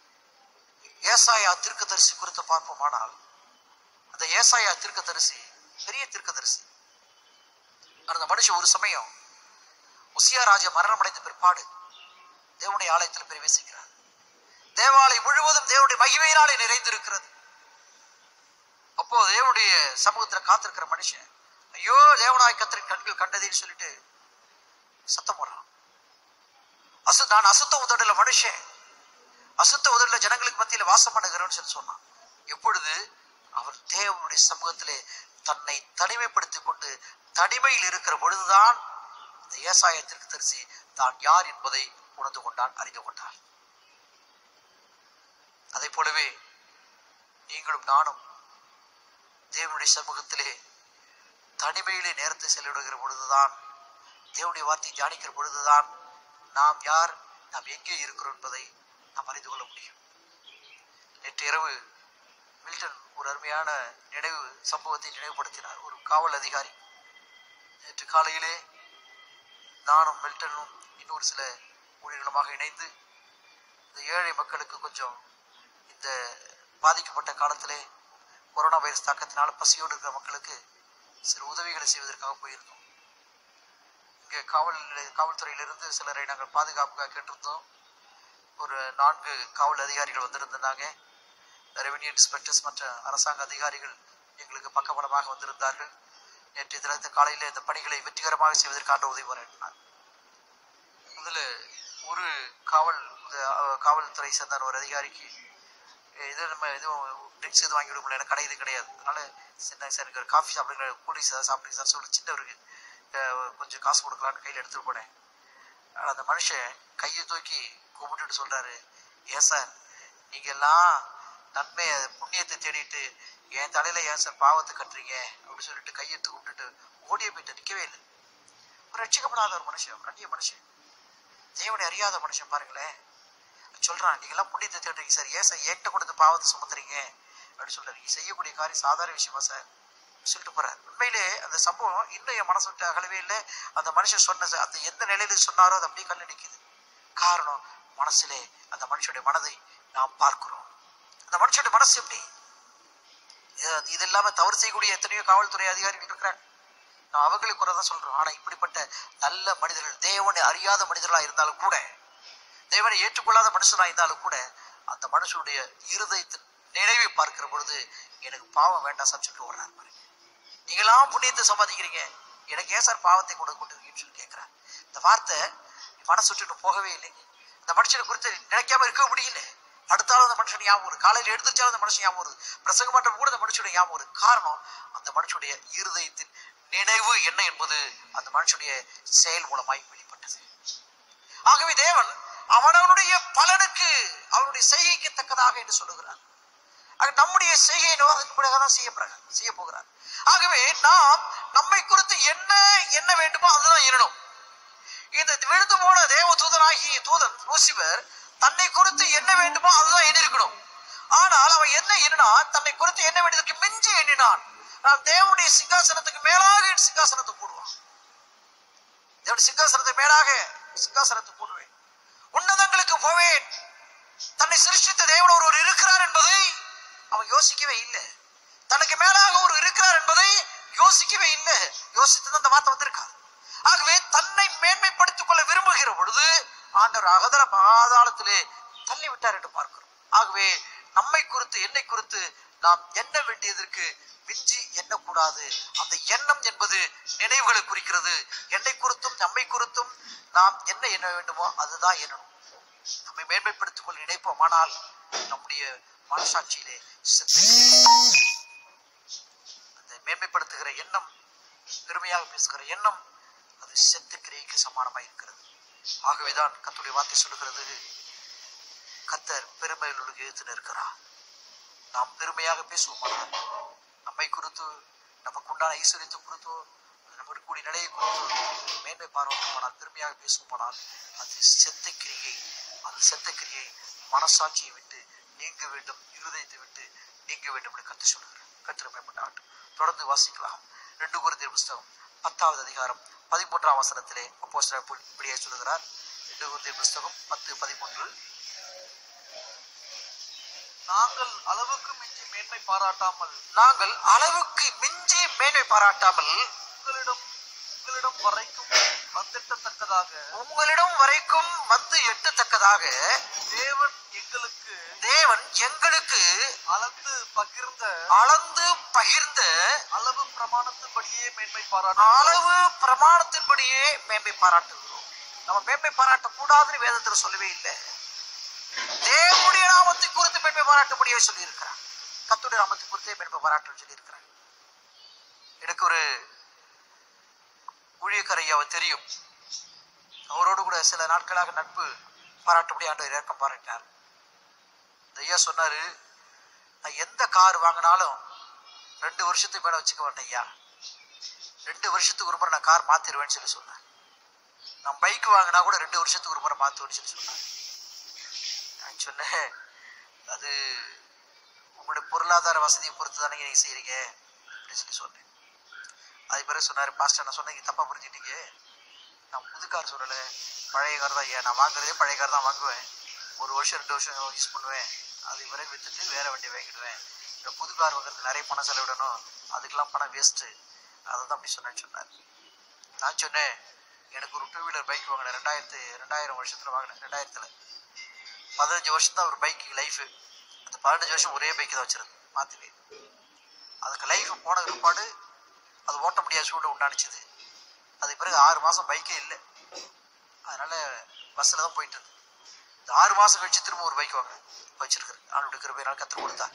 Speaker 1: ஏசாயா தீர்க்கதரிசி குறித்து பார்ப்போமானால் அந்த ஏசாயா தீர்க்கதரிசி பெரிய தீர்க்கதரிசி அந்த மனுஷன் ஒரு சமயம் உசியா ராஜா மரணம் அடைந்த பிற்பாடு தேவனுடைய ஆலயத்தில் பிரவேசிக்கிறார் தேவாலயம் முழுவதும் தேவனுடைய மகிமையினாலே நிறைந்திருக்கிறது அப்போ தேவனுடைய சமூகத்துல காத்திருக்கிற மனுஷன் ஐயோ தேவனாய் கத்திரின் கண்கள் கண்டதேன்னு சொல்லிட்டு சத்தம் போடுறான் அசு நான் அசுத்த உதடுல மனுஷன் அசுத்த உதடுல ஜனங்களுக்கு மத்தியில வாசம் பண்ணுகிறேன்னு சொல்லி சொன்னான் எப்பொழுது அவர் தேவனுடைய சமூகத்திலே தன்னை தனிமைப்படுத்திக் கொண்டு தனிமையில் இருக்கிற பொழுதுதான் இந்த ஏசாயத்திற்கு தரிசி தான் யார் என்பதை உணர்ந்து கொண்டான் அறிந்து கொண்டான் அதை போலவே நீங்களும் நானும் தேவனுடைய சமூகத்திலே தனிமையிலே நேரத்தை செலவிடுகிற பொழுதுதான் தேவனுடைய வார்த்தை தியானிக்கிற பொழுதுதான் நாம் யார் நாம் எங்கே இருக்கிறோம் என்பதை நாம் அறிந்து கொள்ள முடியும் நேற்று இரவு மில்டன் ஒரு அருமையான நினைவு சம்பவத்தை நினைவுபடுத்தினார் ஒரு காவல் அதிகாரி நேற்று காலையிலே நானும் மில்டனும் இன்னொரு சில ஊழியர்களுமாக இணைந்து இந்த ஏழை மக்களுக்கு கொஞ்சம் இந்த பாதிக்கப்பட்ட காலத்திலே கொரோனா வைரஸ் தாக்கத்தினால பசியோடு இருக்கிற மக்களுக்கு சில உதவிகளை செய்வதற்காக போயிருந்தோம் இங்கே காவல் நிலைய- காவல்துறையிலிருந்து சிலரை நாங்கள் பாதுகாப்புக்காக கேட்டிருந்தோம் ஒரு நான்கு காவல் அதிகாரிகள் வந்திருந்தாங்க ரெவென்யூ இன்ஸ்பெக்டர்ஸ் மற்ற அரசாங்க அதிகாரிகள் எங்களுக்கு பக்கபலமாக வந்திருந்தார்கள் நேற்று தினத்து காலையில் இந்த பணிகளை வெற்றிகரமாக செய்வதற்கான உதவி வரேன்னார் அதில் ஒரு காவல் இந்த, அஹ், காவல்துறை சேர்ந்த ஒரு அதிகாரிக்கு "ஏய், இது நம்ம எதுவும் ட்ரிங்க்ஸ் எதுவும் வாங்கி விட முடியல எனக்கு கடை இது கிடையாது அதனால சின்ன சார் எனக்கு ஒரு காஃபி சாப்பிடுங்க கூலிங்ஸ் ஏதாவது சாப்பிடுங்க சார் சொல்லி சின்னவருக்கு அஹ், கொஞ்சம் காசு கொடுக்கலான்னு கையில் எடுத்துட்டு போனேன் ஆனால் அந்த மனுஷன் கையை தூக்கி கும்பிட்டுட்டு சொல்றாரு ஏன் சார் நீங்க எல்லாம் நன்மை புண்ணியத்தை தேடிட்டு என் தலையில ஏன் சார் பாவத்தை கட்டுறீங்க அப்படின்னு சொல்லிட்டு கையெடுத்து கும்பிட்டுட்டு ஓடிய போயிட்டு நிக்கவே இல்லை ஒரு ரட்சிக்கப்படாத ஒரு மனுஷன் ஒரு அந்நிய மனுஷன் தேவனை அறியாத மனுஷன் பாருங்களேன் சொல்றான் நீங்க எல்லாம் புண்ணியத்தை தேடுறீங்க சார் ஏன் சார் என்கிட்ட கொடுத்து பாவத்தை சுமத்துறீங்க அப்படின்னு சொல்றாரு நீங்க செய்யக்கூடிய காரியம் சாதாரண விஷயமா சார் சொல்லிட்டு போறாரு உண்மையிலே அந்த சம்பவம் இன்னும் என் மனசு விட்டு அகலவே இல்லை அந்த மனுஷன் சொன்ன ச- அந்த எந்த நிலையில சொன்னாரோ அது அப்படியே கண்ணு நிக்குது காரணம் மனசிலே அந்த மனுஷனுடைய மனதை நாம் பார்க்கிறோம் அந்த மனுஷனுடைய மனசு எப்படி இது- இது இல்லாம தவறு செய்யக்கூடிய எத்தனையோ காவல்துறை அதிகாரிகள் இருக்கிறாங்க நான் அவங்களுக்கு குறை தான் சொல்றோம் ஆனா இப்படிப்பட்ட நல்ல மனிதர்கள் தேவனை அறியாத மனிதர்களா இருந்தாலும் கூட தேவனை ஏற்றுக்கொள்ளாத மனுஷனா இருந்தாலும் கூட அந்த மனுஷனுடைய இருதயத்தின் நினைவை பார்க்கிற பொழுது எனக்கு பாவம் வேண்டாம் சார் சொல்லிட்டு ஓடுறாரு பாருங்க நீங்களாம் புண்ணியத்தை சம்பாதிக்கிறீங்க எனக்கு ஏன் சார் பாவத்தை கொண்டு கொண்டிருக்கீங்கன்னு சொல்லி கேட்கிறேன் இந்த வார்த்தை மனசு விட்டுட்டு போகவே இல்லைங்க இந்த மனுஷனை குறித்து நினைக்காம இருக்க முடியல அடுத்தாலும் அந்த மனுஷன் ஞாபகம் வருது காலையில் எடுத்துச்சாலும் அந்த மனுஷன் ஞாபகம் வருது பிரசங்க மாற்றம் கூட அந்த மனுஷனுடைய ஞாபகம் வருது காரணம் அந்த மனுஷனுடைய இருதயத்தின் நினைவு என்ன என்பது அந்த மனுஷனுடைய செயல் மூலமாய் வெளிப்பட்டது ஆகவே தேவன் அவனவனுடைய பலனுக்கு அவனுடைய செய்கைக்கு தக்கதாக என்று சொல்லுகிறார் ஆக நம்முடைய செய்கையை நோக்கக்கூடியதாக தான் செய்ய போறாங்க செய்ய போகிறார் ஆகவே நாம் நம்மை குறித்து என்ன என்ன வேண்டுமோ அதுதான் எண்ணணும் இந்த விழுந்து போன தேவ தூதனாகிய தூதன் லூசிபர் தன்னை குறித்து என்ன வேண்டுமோ அதுதான் எண்ணிருக்கணும் ஆனால் அவன் என்ன எண்ணினா தன்னை குறித்து என்ன வேண்டியதற்கு மிஞ்சி எண்ணினான் நான் தேவனுடைய சிங்காசனத்துக்கு மேலாக என் சிங்காசனத்தை போடுவான் தேவனுடைய சிங்காசனத்துக்கு மேலாக சிங்காசனத்தை போடுவேன் உன்னதங்களுக்கு போவேன் தன்னை சிருஷ்டித்த தேவன் ஒருவர் இருக்கிறார் என்பதை அவன் யோசிக்கவே இல்லை தனக்கு மேலாக ஒரு இருக்கிறார் என்பதை யோசிக்கவே இல்லை யோசித்து அந்த வார்த்தை வந்திருக்காது ஆகவே தன்னை மேன்மைப்படுத்திக் கொள்ள விரும்புகிற பொழுது ஆண்டவர் அகதர பாதாளத்திலே தள்ளி விட்டார் என்று பார்க்கிறோம் ஆகவே நம்மை குறித்து என்னை குறித்து நாம் எண்ண வேண்டியதற்கு மிஞ்சி எண்ணக்கூடாது அந்த எண்ணம் என்பது நினைவுகளை குறிக்கிறது என்னை குறித்தும் நம்மை குறித்தும் நாம் என்ன எண்ண வேண்டுமோ அதுதான் எண்ணணும் நம்மை மேன்மைப்படுத்திக் கொள்ள நினைப்போம் ஆனால் நம்முடைய மனசாட்சியிலே செத்து அந்த மேன்மைப்படுத்துகிற எண்ணம் பெருமையாக பேசுகிற எண்ணம் அது செத்து கிரியைக்கு சமானமாய் இருக்கிறது ஆகவேதான் கத்துடைய வார்த்தை சொல்லுகிறது கத்தர் பெருமைகளுக்கு எழுத்து நிற்கிறார் நாம் பெருமையாக பேசுவோமானால் நம்மை குறித்து நமக்கு உண்டான ஐஸ்வர்யத்தை குறித்தோ நமக்கு கூடிய நிலையை குறித்தோ மேன்மை பாராட்டுமானால் பெருமையாக பேசுவோமானால் அது செத்த கிரியை அது செத்த கிரியை மனசாட்சியை விட்டு நீங்க வேண்டும் இருதயத்தை விட்டு நீங்க வேண்டும் என்று கத்து சொல்லுகிறார் கத்திர மேம்பட்டாட்டும் தொடர்ந்து வாசிக்கலாம் ரெண்டு குருந்தியர் புஸ்தகம் பத்தாவது அதிகாரம் பதிமூன்றாம் வசனத்திலே அப்போ இப்படியே சொல்லுகிறார் ரெண்டு குருந்தியர் புஸ்தகம் பத்து பதிமூன்று
Speaker 2: நாங்கள் அளவுக்கு மிஞ்சி மேன்மை பாராட்டாமல்
Speaker 1: நாங்கள் அளவுக்கு மிஞ்சி மேன்மை பாராட்டாமல்
Speaker 2: உங்களிடம் உங்களிடம் வரைக்கும் வந்திட்டத்தக்கதாக
Speaker 1: உங்களிடம் வரைக்கும் வந்து எட்டத்தக்கதாக
Speaker 2: தேவன் எங்களுக்கு
Speaker 1: தேவன் எங்களுக்கு
Speaker 2: அளந்து பகிர்ந்த
Speaker 1: அளந்து பகிர்ந்த
Speaker 2: அளவு பிரமாணத்தின்படியே மேன்மை பாராட்டும்
Speaker 1: அளவு பிரமாணத்தின்படியே மேன்மை பாராட்டுகிறோம் நம்ம மேன்மை பாராட்டக்கூடாதுன்னு வேதத்துல சொல்லவே இல்லை தேவனுடைய நாமத்தை குறித்து மேன்மை பாராட்டும்படியே சொல்லியிருக்கிறார் கத்துடைய நாமத்தை குறித்தே மேன்மை பாராட்டு சொல்லியிருக்கிறார் எனக்கு ஒரு ஊழியக்கார ஐயாவை தெரியும் அவரோடு கூட சில நாட்களாக நட்பு பாராட்டும்படி ஆண்டு இறக்கம் பாராட்டினார் இந்த ஐயா சொன்னாரு நான் எந்த கார் வாங்கினாலும் ரெண்டு வருஷத்துக்கு மேல வச்சுக்க மாட்டேன் ஐயா ரெண்டு வருஷத்துக்கு ஒரு முறை நான் கார் மாத்திருவேன்னு சொல்லி சொன்னேன் நான் பைக் வாங்கினா கூட ரெண்டு வருஷத்துக்கு ஒரு முறை மாத்துவேன்னு சொல்லி சொன்னேன் நான் சொன்னேன் அது உங்களுடைய பொருளாதார வசதியை பொறுத்து தானே நீங்க செய்றீங்க அப்படின்னு சொல்லி சொன்னேன் அது பிறகு சொன்னாரு பாஸ்டர் நான் சொன்னேன் நீங்க தப்பா புரிஞ்சுட்டீங்க நான் புது கார் சொல்லல பழைய கார் தான் ஐயா நான் வாங்குறதே பழைய கார் தான் வாங்குவேன் ஒரு வருஷம் ரெண்டு வருஷம் யூஸ் பண்ணுவேன் அது பிறகு வித்துட்டு வேற வண்டி வாங்கிடுவேன் இந்த புது கார் வாங்குறதுக்கு நிறைய பணம் செலவிடணும் அதுக்கெல்லாம் பணம் வேஸ்ட்டு அதை தான் அப்படி சொன்னேன்னு சொன்னார் நான் சொன்னேன் எனக்கு ஒரு டூ வீலர் பைக் வாங்கினேன் ரெண்டாயிரத்து ரெண்டாயிரம் வருஷத்துல வாங்கினேன் ரெண்டாயிரத்துல பதினஞ்சு வருஷம் தான் ஒரு பைக் லைஃபு அந்த பதினஞ்சு வருஷம் ஒரே பைக் தான் வச்சிருந்து மாற்றவே அதுக்கு லைஃப் போன பிற்பாடு அது ஓட்ட முடியாத சூடு உண்டானுச்சுது அதுக்கு பிறகு ஆறு மாதம் பைக்கே இல்லை அதனால பஸ்ஸில் தான் போயிட்டு இருந்தேன் இந்த ஆறு மாதம் கழிச்சு திரும்ப ஒரு பைக் வாங்கினேன் வச்சிருக்கிறேன் ஆள் எடுக்கிற போய் நாள் கற்றுக் கொடுத்தா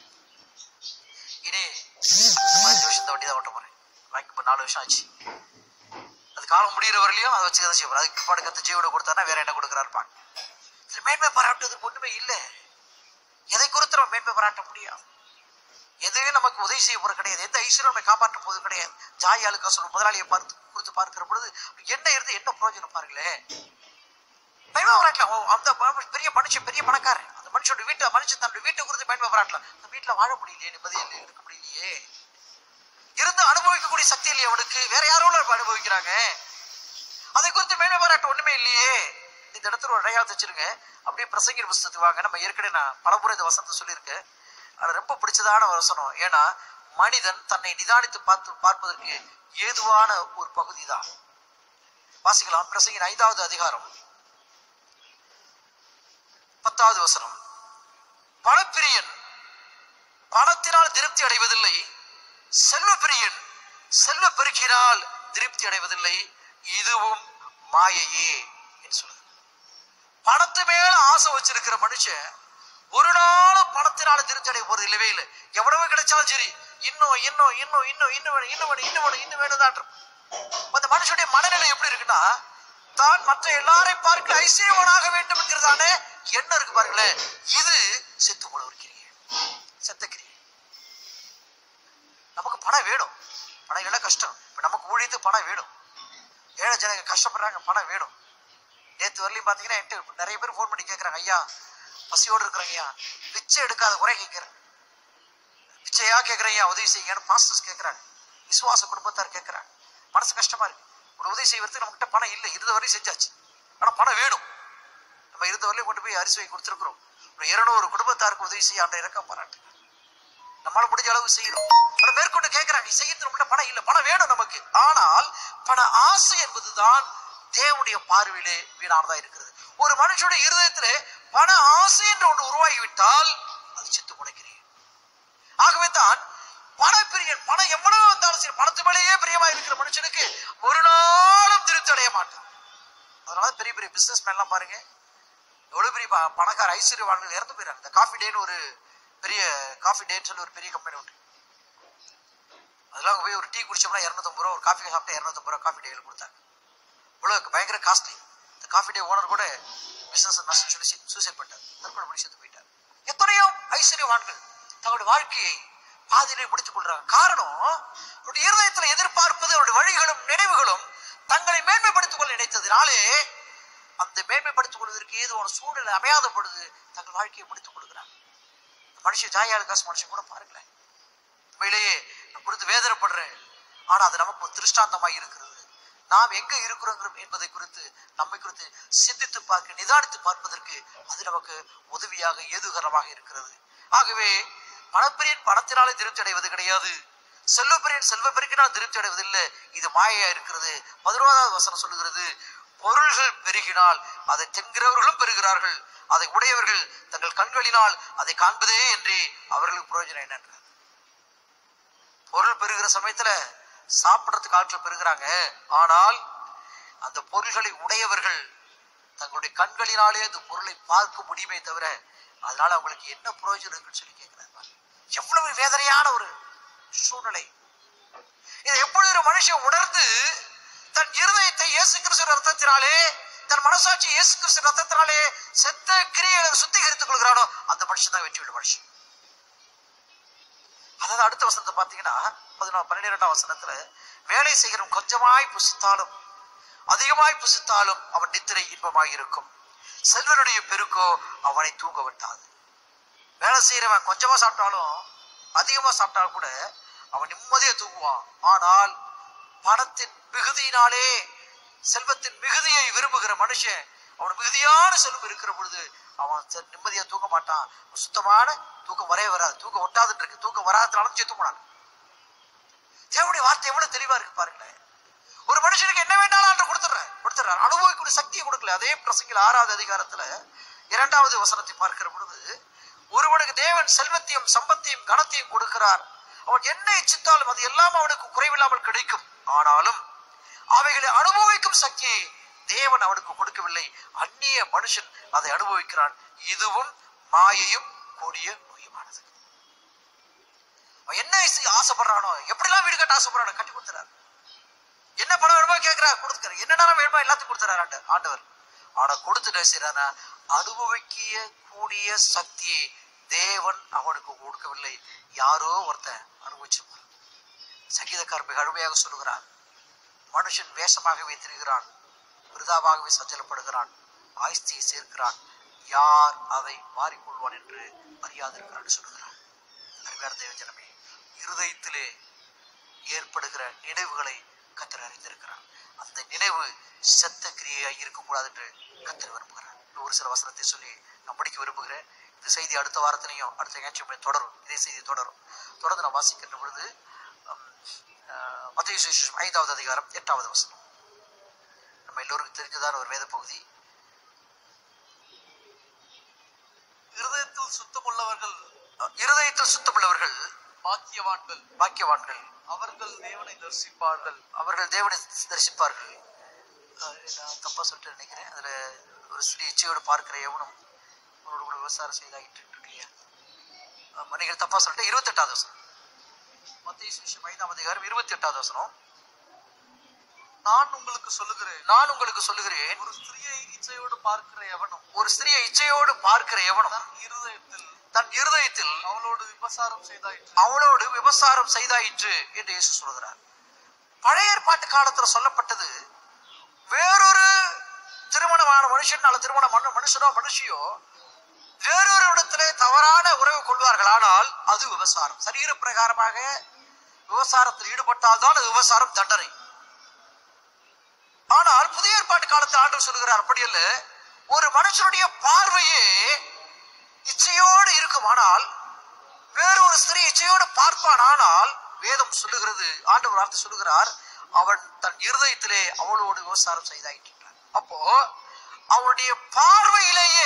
Speaker 1: இனி பதினஞ்சு வருஷம் இந்த வண்டி தான் ஓட்ட போகிறேன் வாங்கி இப்போ நாலு வருஷம் ஆச்சு அது காலம் முடிகிற வரலையும் அதை வச்சு தான் செய்வோம் அதுக்கு பாடு கற்று ஜீவனை கொடுத்தானா வேற என்ன கொடுக்குறாருப்பாங்க இதுல மேன்மை பாராட்டுறதுக்கு ஒன்றுமே இல்லை எதை குறித்து நம்ம மேன்மை பாராட்ட முடியாது எதுவும் நமக்கு உதவி செய்ய போறது கிடையாது எந்த ஐஸ்வர்யம் நம்மை காப்பாற்ற போது கிடையாது ஜாய் ஆளுக்கா சொல்லும் முதலாளியை பார்த்து குறித்து பார்க்கிற பொழுது என்ன இருந்து என்ன பிரயோஜனம் பாருங்களேன் மேன்மை பாராட்டலாம் ஓ, அந்த ப- பெரிய மனுஷன் பெரிய பணக்காரன் அந்த மனுஷனோட வீட்டை மனுஷன் தன்னுடைய வீட்டை குறித்து மேன்மை பாராட்டலாம் அந்த வீட்டுல வாழ முடியலையே நிம்மதி இல்லை இருக்க முடியலையே இருந்து அனுபவிக்கக்கூடிய சக்தி இல்லையே அவனுக்கு வேற யாரோ இப்ப அனுபவிக்கிறாங்க அதை குறித்து மேன்மை பாராட்ட ஒண்ணுமே இல்லையே இந்த இடத்துல ஒரு அடையாளத்தை வச்சிருங்க அப்படியே பிரசங்கிற புஸ்தகத்துக்கு வாங்க நம்ம ஏற்கனவே நான் பலமுறை இந்த வசனத்தை சொல்லியிருக்கேன் அது ரொம்ப பிடிச்சதான வசனம் ஏன்னா மனிதன் தன்னை நிதானித்து பார்த்து பார்ப்பதற்கு ஏதுவான ஒரு பகுதி தான் வாசிக்கலாம் பிரசங்கின் ஐந்தாவது அதிகாரம் பத்தாவது வசனம் பணப்பிரியன் பணத்தினால் திருப்தி அடைவதில்லை செல்வப்பிரியன் செல்வ பெருக்கினால் திருப்தி அடைவதில்லை இதுவும் மாயையே என்று சொல்லுது பணத்து மேல ஆசை வச்சிருக்கிற மனுஷன் ஒரு நாளும் பணத்தினால திருப்தி அடைய போறது இல்லவே இல்லை எவ்வளவு கிடைச்சாலும் சரி இன்னும் இன்னும் இன்னும் இன்னும் இன்னும் வேணும் இன்னும் வேணும் இன்னும் வேணும் இன்னும் வேணும் தான் அந்த மனுஷனுடைய மனநிலை எப்படி இருக்குன்னா தான் மற்ற எல்லாரையும் பார்க்க ஐஸ்வர்யவனாக வேண்டும் என்கிறதான எண்ணம் இருக்கு பாருங்களேன் இது செத்து போல ஒரு கிரியை செத்த கிரியை நமக்கு பணம் வேணும் பணம் எல்லாம் கஷ்டம் இப்ப நமக்கு ஊழியத்து பணம் வேணும் ஏழை ஜனங்க கஷ்டப்படுறாங்க பணம் வேணும் நேத்து வரலையும் பாத்தீங்கன்னா என்கிட்ட நிறைய பேர் ஃபோன் பண்ணி கேட்கறாங்க ஐயா பசியோடு இருக்கிறாங்க ஐயா பிச்சை எடுக்காத குறை கேட்கிறேன் பிச்சையா கேட்கிறேன் ஐயா உதவி செய்யுங்கன்னு பாஸ்டர்ஸ் கேட்கறாங்க விசுவாச குடும்பத்தார் கேட்கறாங்க மனசு கஷ்டமா இருக்கு ஒரு உதவி செய்வதற்கு நம்மகிட்ட பணம் இல்லை இருந்த வரையும் செஞ்சாச்சு ஆனா பணம் வேணும் நம்ம இருந்த வரையும் கொண்டு போய் அரிசி வாங்கி கொடுத்துருக்குறோம் ஒரு இருநூறு குடும்பத்தாருக்கு உதவி செய்ய ஆண்ட இறக்கம் பாராட்டு நம்மளால முடிஞ்ச அளவு செய்யணும் ஆனா மேற்கொண்டு கேட்கிறாங்க நீ செய்யறது நம்மகிட்ட பணம் இல்லை பணம் வேணும் நமக்கு ஆனால் பண ஆசை என்பதுதான் தேவனுடைய பார்வையிலே வீணானதா இருக்கிறது ஒரு மனுஷனுடைய இருதயத்துல பண ஆசை என்று ஒன்று உருவாகிவிட்டால் அது செத்து முனைக்கிறேன் ஆகவே தான் பணப்பிரியன் பணம் எவ்வளவு வந்தாலும் சரி பணத்து மேலேயே பிரியமா இருக்கிற மனுஷனுக்கு ஒரு நாளும் திருப்தி அடைய மாட்டான் அதனால பெரிய பெரிய பிசினஸ் மேன்லாம் பாருங்க எவ்வளவு பெரிய ப- பணக்கார ஐஸ்வர்யவான்கள் இறந்து போயிறாங்க இந்த காஃபி டேன்னு ஒரு பெரிய காஃபி டேன்னு சொல்லி ஒரு பெரிய கம்பெனி உண்டு அதெல்லாம் அங்க போய் ஒரு டீ குடிச்சோம்னா இரநூத்தம்பது ரூபா ஒரு காஃபி சாப்பிட்டா இரநூத்தம்பது ரூபா காஃபி டேல கொடுத்தாங்க இவ்வளவு பயங்கர காஸ்ட்லி இந்த காஃபி டே ஓனர் கூட பிசினஸ் நஷ்டம் சொல்லி சூசைட் பண்ணிட்டார் தற்கொலை பண்ணி செத்து போயிட்டார் எத்தனையோ ஐஸ்வர்யவான்கள் தங்களுடைய வாழ்க்கையை பாதியிலே முடித்துக் கொள்றாங்க காரணம் அவருடைய இருதயத்துல எதிர்பார்ப்பது அவருடைய வழிகளும் நினைவுகளும் தங்களை மேன்மைப்படுத்திக் கொள்ள நினைத்ததினாலே அந்த மேன்மைப்படுத்திக் கொள்வதற்கு ஏதோ ஒரு சூழ்நிலை அமையாத பொழுது தங்கள் வாழ்க்கையை முடித்துக் கொள்கிறாங்க மனுஷன் ஜாயாளு காசு மனுஷன் கூட பாருங்களேன் உண்மையிலேயே நான் குறித்து வேதனைப்படுறேன் ஆனா அது நமக்கு ஒரு திருஷ்டாந்தமாய் இருக்கிறது நாம் எங்க இருக்கிறோம் என்பதை குறித்து நம்மை குறித்து சிந்தித்து பார்க்க நிதானித்து பார்ப்பதற்கு அது நமக்கு உதவியாக ஏதுகரமாக இருக்கிறது ஆகவே பணப்பிரியன் பணத்தினாலே திருப்தி அடைவது கிடையாது செல்வப்பிரியன் செல்வ பெருக்கினால் திருப்தி அடைவதில்லை இது மாயையா இருக்கிறது பதினோராவது வசனம் சொல்லுகிறது பொருள்கள் பெருகினால் அதை தின்கிறவர்களும் பெறுகிறார்கள் அதை உடையவர்கள் தங்கள் கண்களினால் அதை காண்பதே என்று அவர்களுக்கு பிரயோஜனம் என்னன்றார் பொருள் பெருகிற சமயத்துல சாப்பிடறதுக்கு ஆட்கள் பெறுகிறாங்க ஆனால் அந்த பொருள்களை உடையவர்கள் தங்களுடைய கண்களினாலே அந்த பொருளை பார்க்க முடியுமே தவிர அதனால அவங்களுக்கு என்ன பிரயோஜனம் இருக்குன்னு சொல்லி கேட்கிறாங்க எவ்வளவு வேதனையான ஒரு சூழ்நிலை இதை எப்பொழுது ஒரு மனுஷன் உணர்ந்து தன் இருதயத்தை இயேசு கிறிஸ்து ரத்தத்தினாலே தன் மனசாட்சி இயேசு கிறிஸ்து ரத்தத்தினாலே செத்த கிரியைகளை சுத்திகரித்துக் கொள்கிறானோ அந்த மனுஷன் தான் வெற்றி விடும் மனுஷன் அதாவது அடுத்த வசனத்தை பார்த்தீங்கன்னா பதினொன்று பன்னிரெண்டாம் வசனத்துல வேலை செய்கிறவன் கொஞ்சமாய் புசித்தாலும் அதிகமாய் புசித்தாலும் அவன் நித்திரை இன்பமாய் இருக்கும் செல்வனுடைய பெருக்கோ அவனை தூங்க விட்டாது வேலை செய்யறவன் கொஞ்சமா சாப்பிட்டாலும் அதிகமா சாப்பிட்டாலும் கூட அவன் நிம்மதியா தூங்குவான் ஆனால் பணத்தின் மிகுதியினாலே செல்வத்தின் மிகுதியை விரும்புகிற மனுஷன் அவன் மிகுதியான செல்வம் இருக்கிற பொழுது அவன் ச- நிம்மதியா தூங்க மாட்டான் சுத்தமான தூக்கம் வரவே வராது தூக்கம் ஒட்டாதுன்னு இருக்கு தூக்கம் வராதனாலும் செத்து போனான் தேவனுடைய வார்த்தை எவ்வளவு தெளிவா இருக்கு பாருங்களேன் ஒரு மனுஷனுக்கு என்ன வேண்டாலும் ஆண்டு கொடுத்துட்றேன் கொடுத்துட்றாரு அனுபவிக்கூடிய சக்தியை கொடுக்கல அதே பிரசங்கில் ஆறாவது அதிகாரத்துல இரண்டாவது வசனத்தை பார்க்கிற பொழுது ஒருவனுக்கு தேவன் செல்வத்தையும் சம்பத்தையும் கனத்தையும் கொடுக்கிறார் அவன் என்ன இச்சித்தாலும் அது எல்லாம் அவனுக்கு குறைவில்லாமல் கிடைக்கும் ஆனாலும் அவைகளை அனுபவிக்கும் சக்தியை தேவன் அவனுக்கு கொடுக்கவில்லை அந்நிய மனுஷன் அதை அனுபவிக்கிறான் இதுவும் மாயையும் கூடிய நோயுமானது அவன் என்ன இசை- ஆசைப்படுறானோ எப்படிலாம் வீடு கட்ட ஆசைப்படுறானோ கட்டி கொடுத்துறாரு என்ன பணம் வேணுமோ கேட்கிறார் கொடுத்துக்கிறார் என்னென்ன வேணுமோ எல்லாத்தையும் கொடுத்துறாரு ஆண்டு ஆண்டவர் ஆனா கொடுத்துட்டு செய்யறானா அனுபவிக்க கூடிய சக்தியை தேவன் அவனுக்கு கொடுக்கவில்லை யாரோ ஒருத்தன் அனுபவிச்சிருப்பான் சங்கீதக்காரர் மிக அருமையாக சொல்லுகிறார் மனுஷன் வேஷமாகவே திரிகிறான் விருதாவாகவே சஞ்சலப்படுகிறான் ஆய்ஸ்தியை சேர்க்கிறான் யார் அதை மாறிக்கொள்வான் என்று அறியாதிருக்கிறான் சொல்லுகிறான் அருமையான தேவ ஜனமே இருதயத்திலே ஏற்படுகிற நினைவுகளை கத்தர் அறிந்திருக்கிறார் அந்த நினைவு செத்த கிரியையாய் இருக்கக்கூடாது என்று கத்தர் விரும்புகிறார் இன்னும் ஒரு சில வசனத்தை சொல்லி நான் முடிக்க விரும்புகிறேன் இந்த செய்தி அடுத்த வாரத்திலையும் அடுத்த ஞாயிற்றுக்கிழமை தொடரும் இதே செய்தி தொடரும் தொடர்ந்து நான் வாசிக்கின்ற பொழுது உம், ஆஹ், மத்தேயு சுவிசேஷம் ஐந்தாவது அதிகாரம் எட்டாவது வசனம் நம்ம எல்லோருக்கும் தெரிஞ்சதான ஒரு வேத பகுதி
Speaker 2: இருதயத்தில் சுத்தமுள்ளவர்கள்
Speaker 1: அஹ், இருதயத்தில் சுத்தமுள்ளவர்கள்
Speaker 2: பாக்கியவான்கள்
Speaker 1: பாக்கியவான்கள்
Speaker 2: அவர்கள் தேவனை தரிசிப்பார்கள்
Speaker 1: அவர்கள் தேவனை தரிசிப்பார்கள் அஹ் நான் தப்பா சொல்லிட்டு நினைக்கிறேன் அதுல ஒரு ஸ்ரீ இச்சையோடு பார்க்கிற எவனும் அவனோட கூட விவசாயம் செய்தாயிட்டு இருக்கீங்க நீங்கள் தப்பா சொல்லிட்டு இருபத்தெட்டாவது வசனம் மத்திய சுவிசேஷம் ஐந்தாம் அதிகாரம் இருபத்தி எட்டாவது வசனம்
Speaker 2: நான் உங்களுக்கு சொல்லுகிறேன்
Speaker 1: நான் உங்களுக்கு சொல்லுகிறேன்
Speaker 2: ஒரு ஸ்திரியை இச்சையோடு பார்க்கிற எவனும்
Speaker 1: ஒரு ஸ்திரியை இச்சையோடு பார்க்கிற எவனும்
Speaker 2: தன் இருதயத்தில்
Speaker 1: தன் இருதயத்தில்
Speaker 2: அவளோடு விபசாரம் செய்தாயிற்று
Speaker 1: அவளோடு விபசாரம் செய்தாயிற்று என்று இயேசு சொல்கிறார் பழைய ஏற்பாட்டு காலத்துல சொல்லப்பட்டது வேறொரு திருமணமான மனுஷன் அல்ல திருமண மனு- மனுஷனோ மனுஷியோ வேறொரு இடத்திலே தவறான உறவு கொள்வார்கள் ஆனால் அது விபசாரம் சரீர பிரகாரமாக விபசாரத்தில் ஈடுபட்டால் தான் அது விபசாரம் தண்டனை ஆனால் புதிய ஏற்பாட்டு காலத்தில் ஆண்டவர் சொல்லுகிறார் அப்படி அல்ல ஒரு மனுஷனுடைய பார்வையே இச்சையோடு இருக்குமானால் வேறொரு ஸ்திரீ இச்சையோடு பார்ப்பான் ஆனால் வேதம் சொல்லுகிறது ஆண்டவர் வார்த்தை சொல்லுகிறார் அவன் தன் இருதயத்திலே அவளோடு விவசாரம் செய்தாயிட்டான் அப்போ அவனுடைய பார்வையிலேயே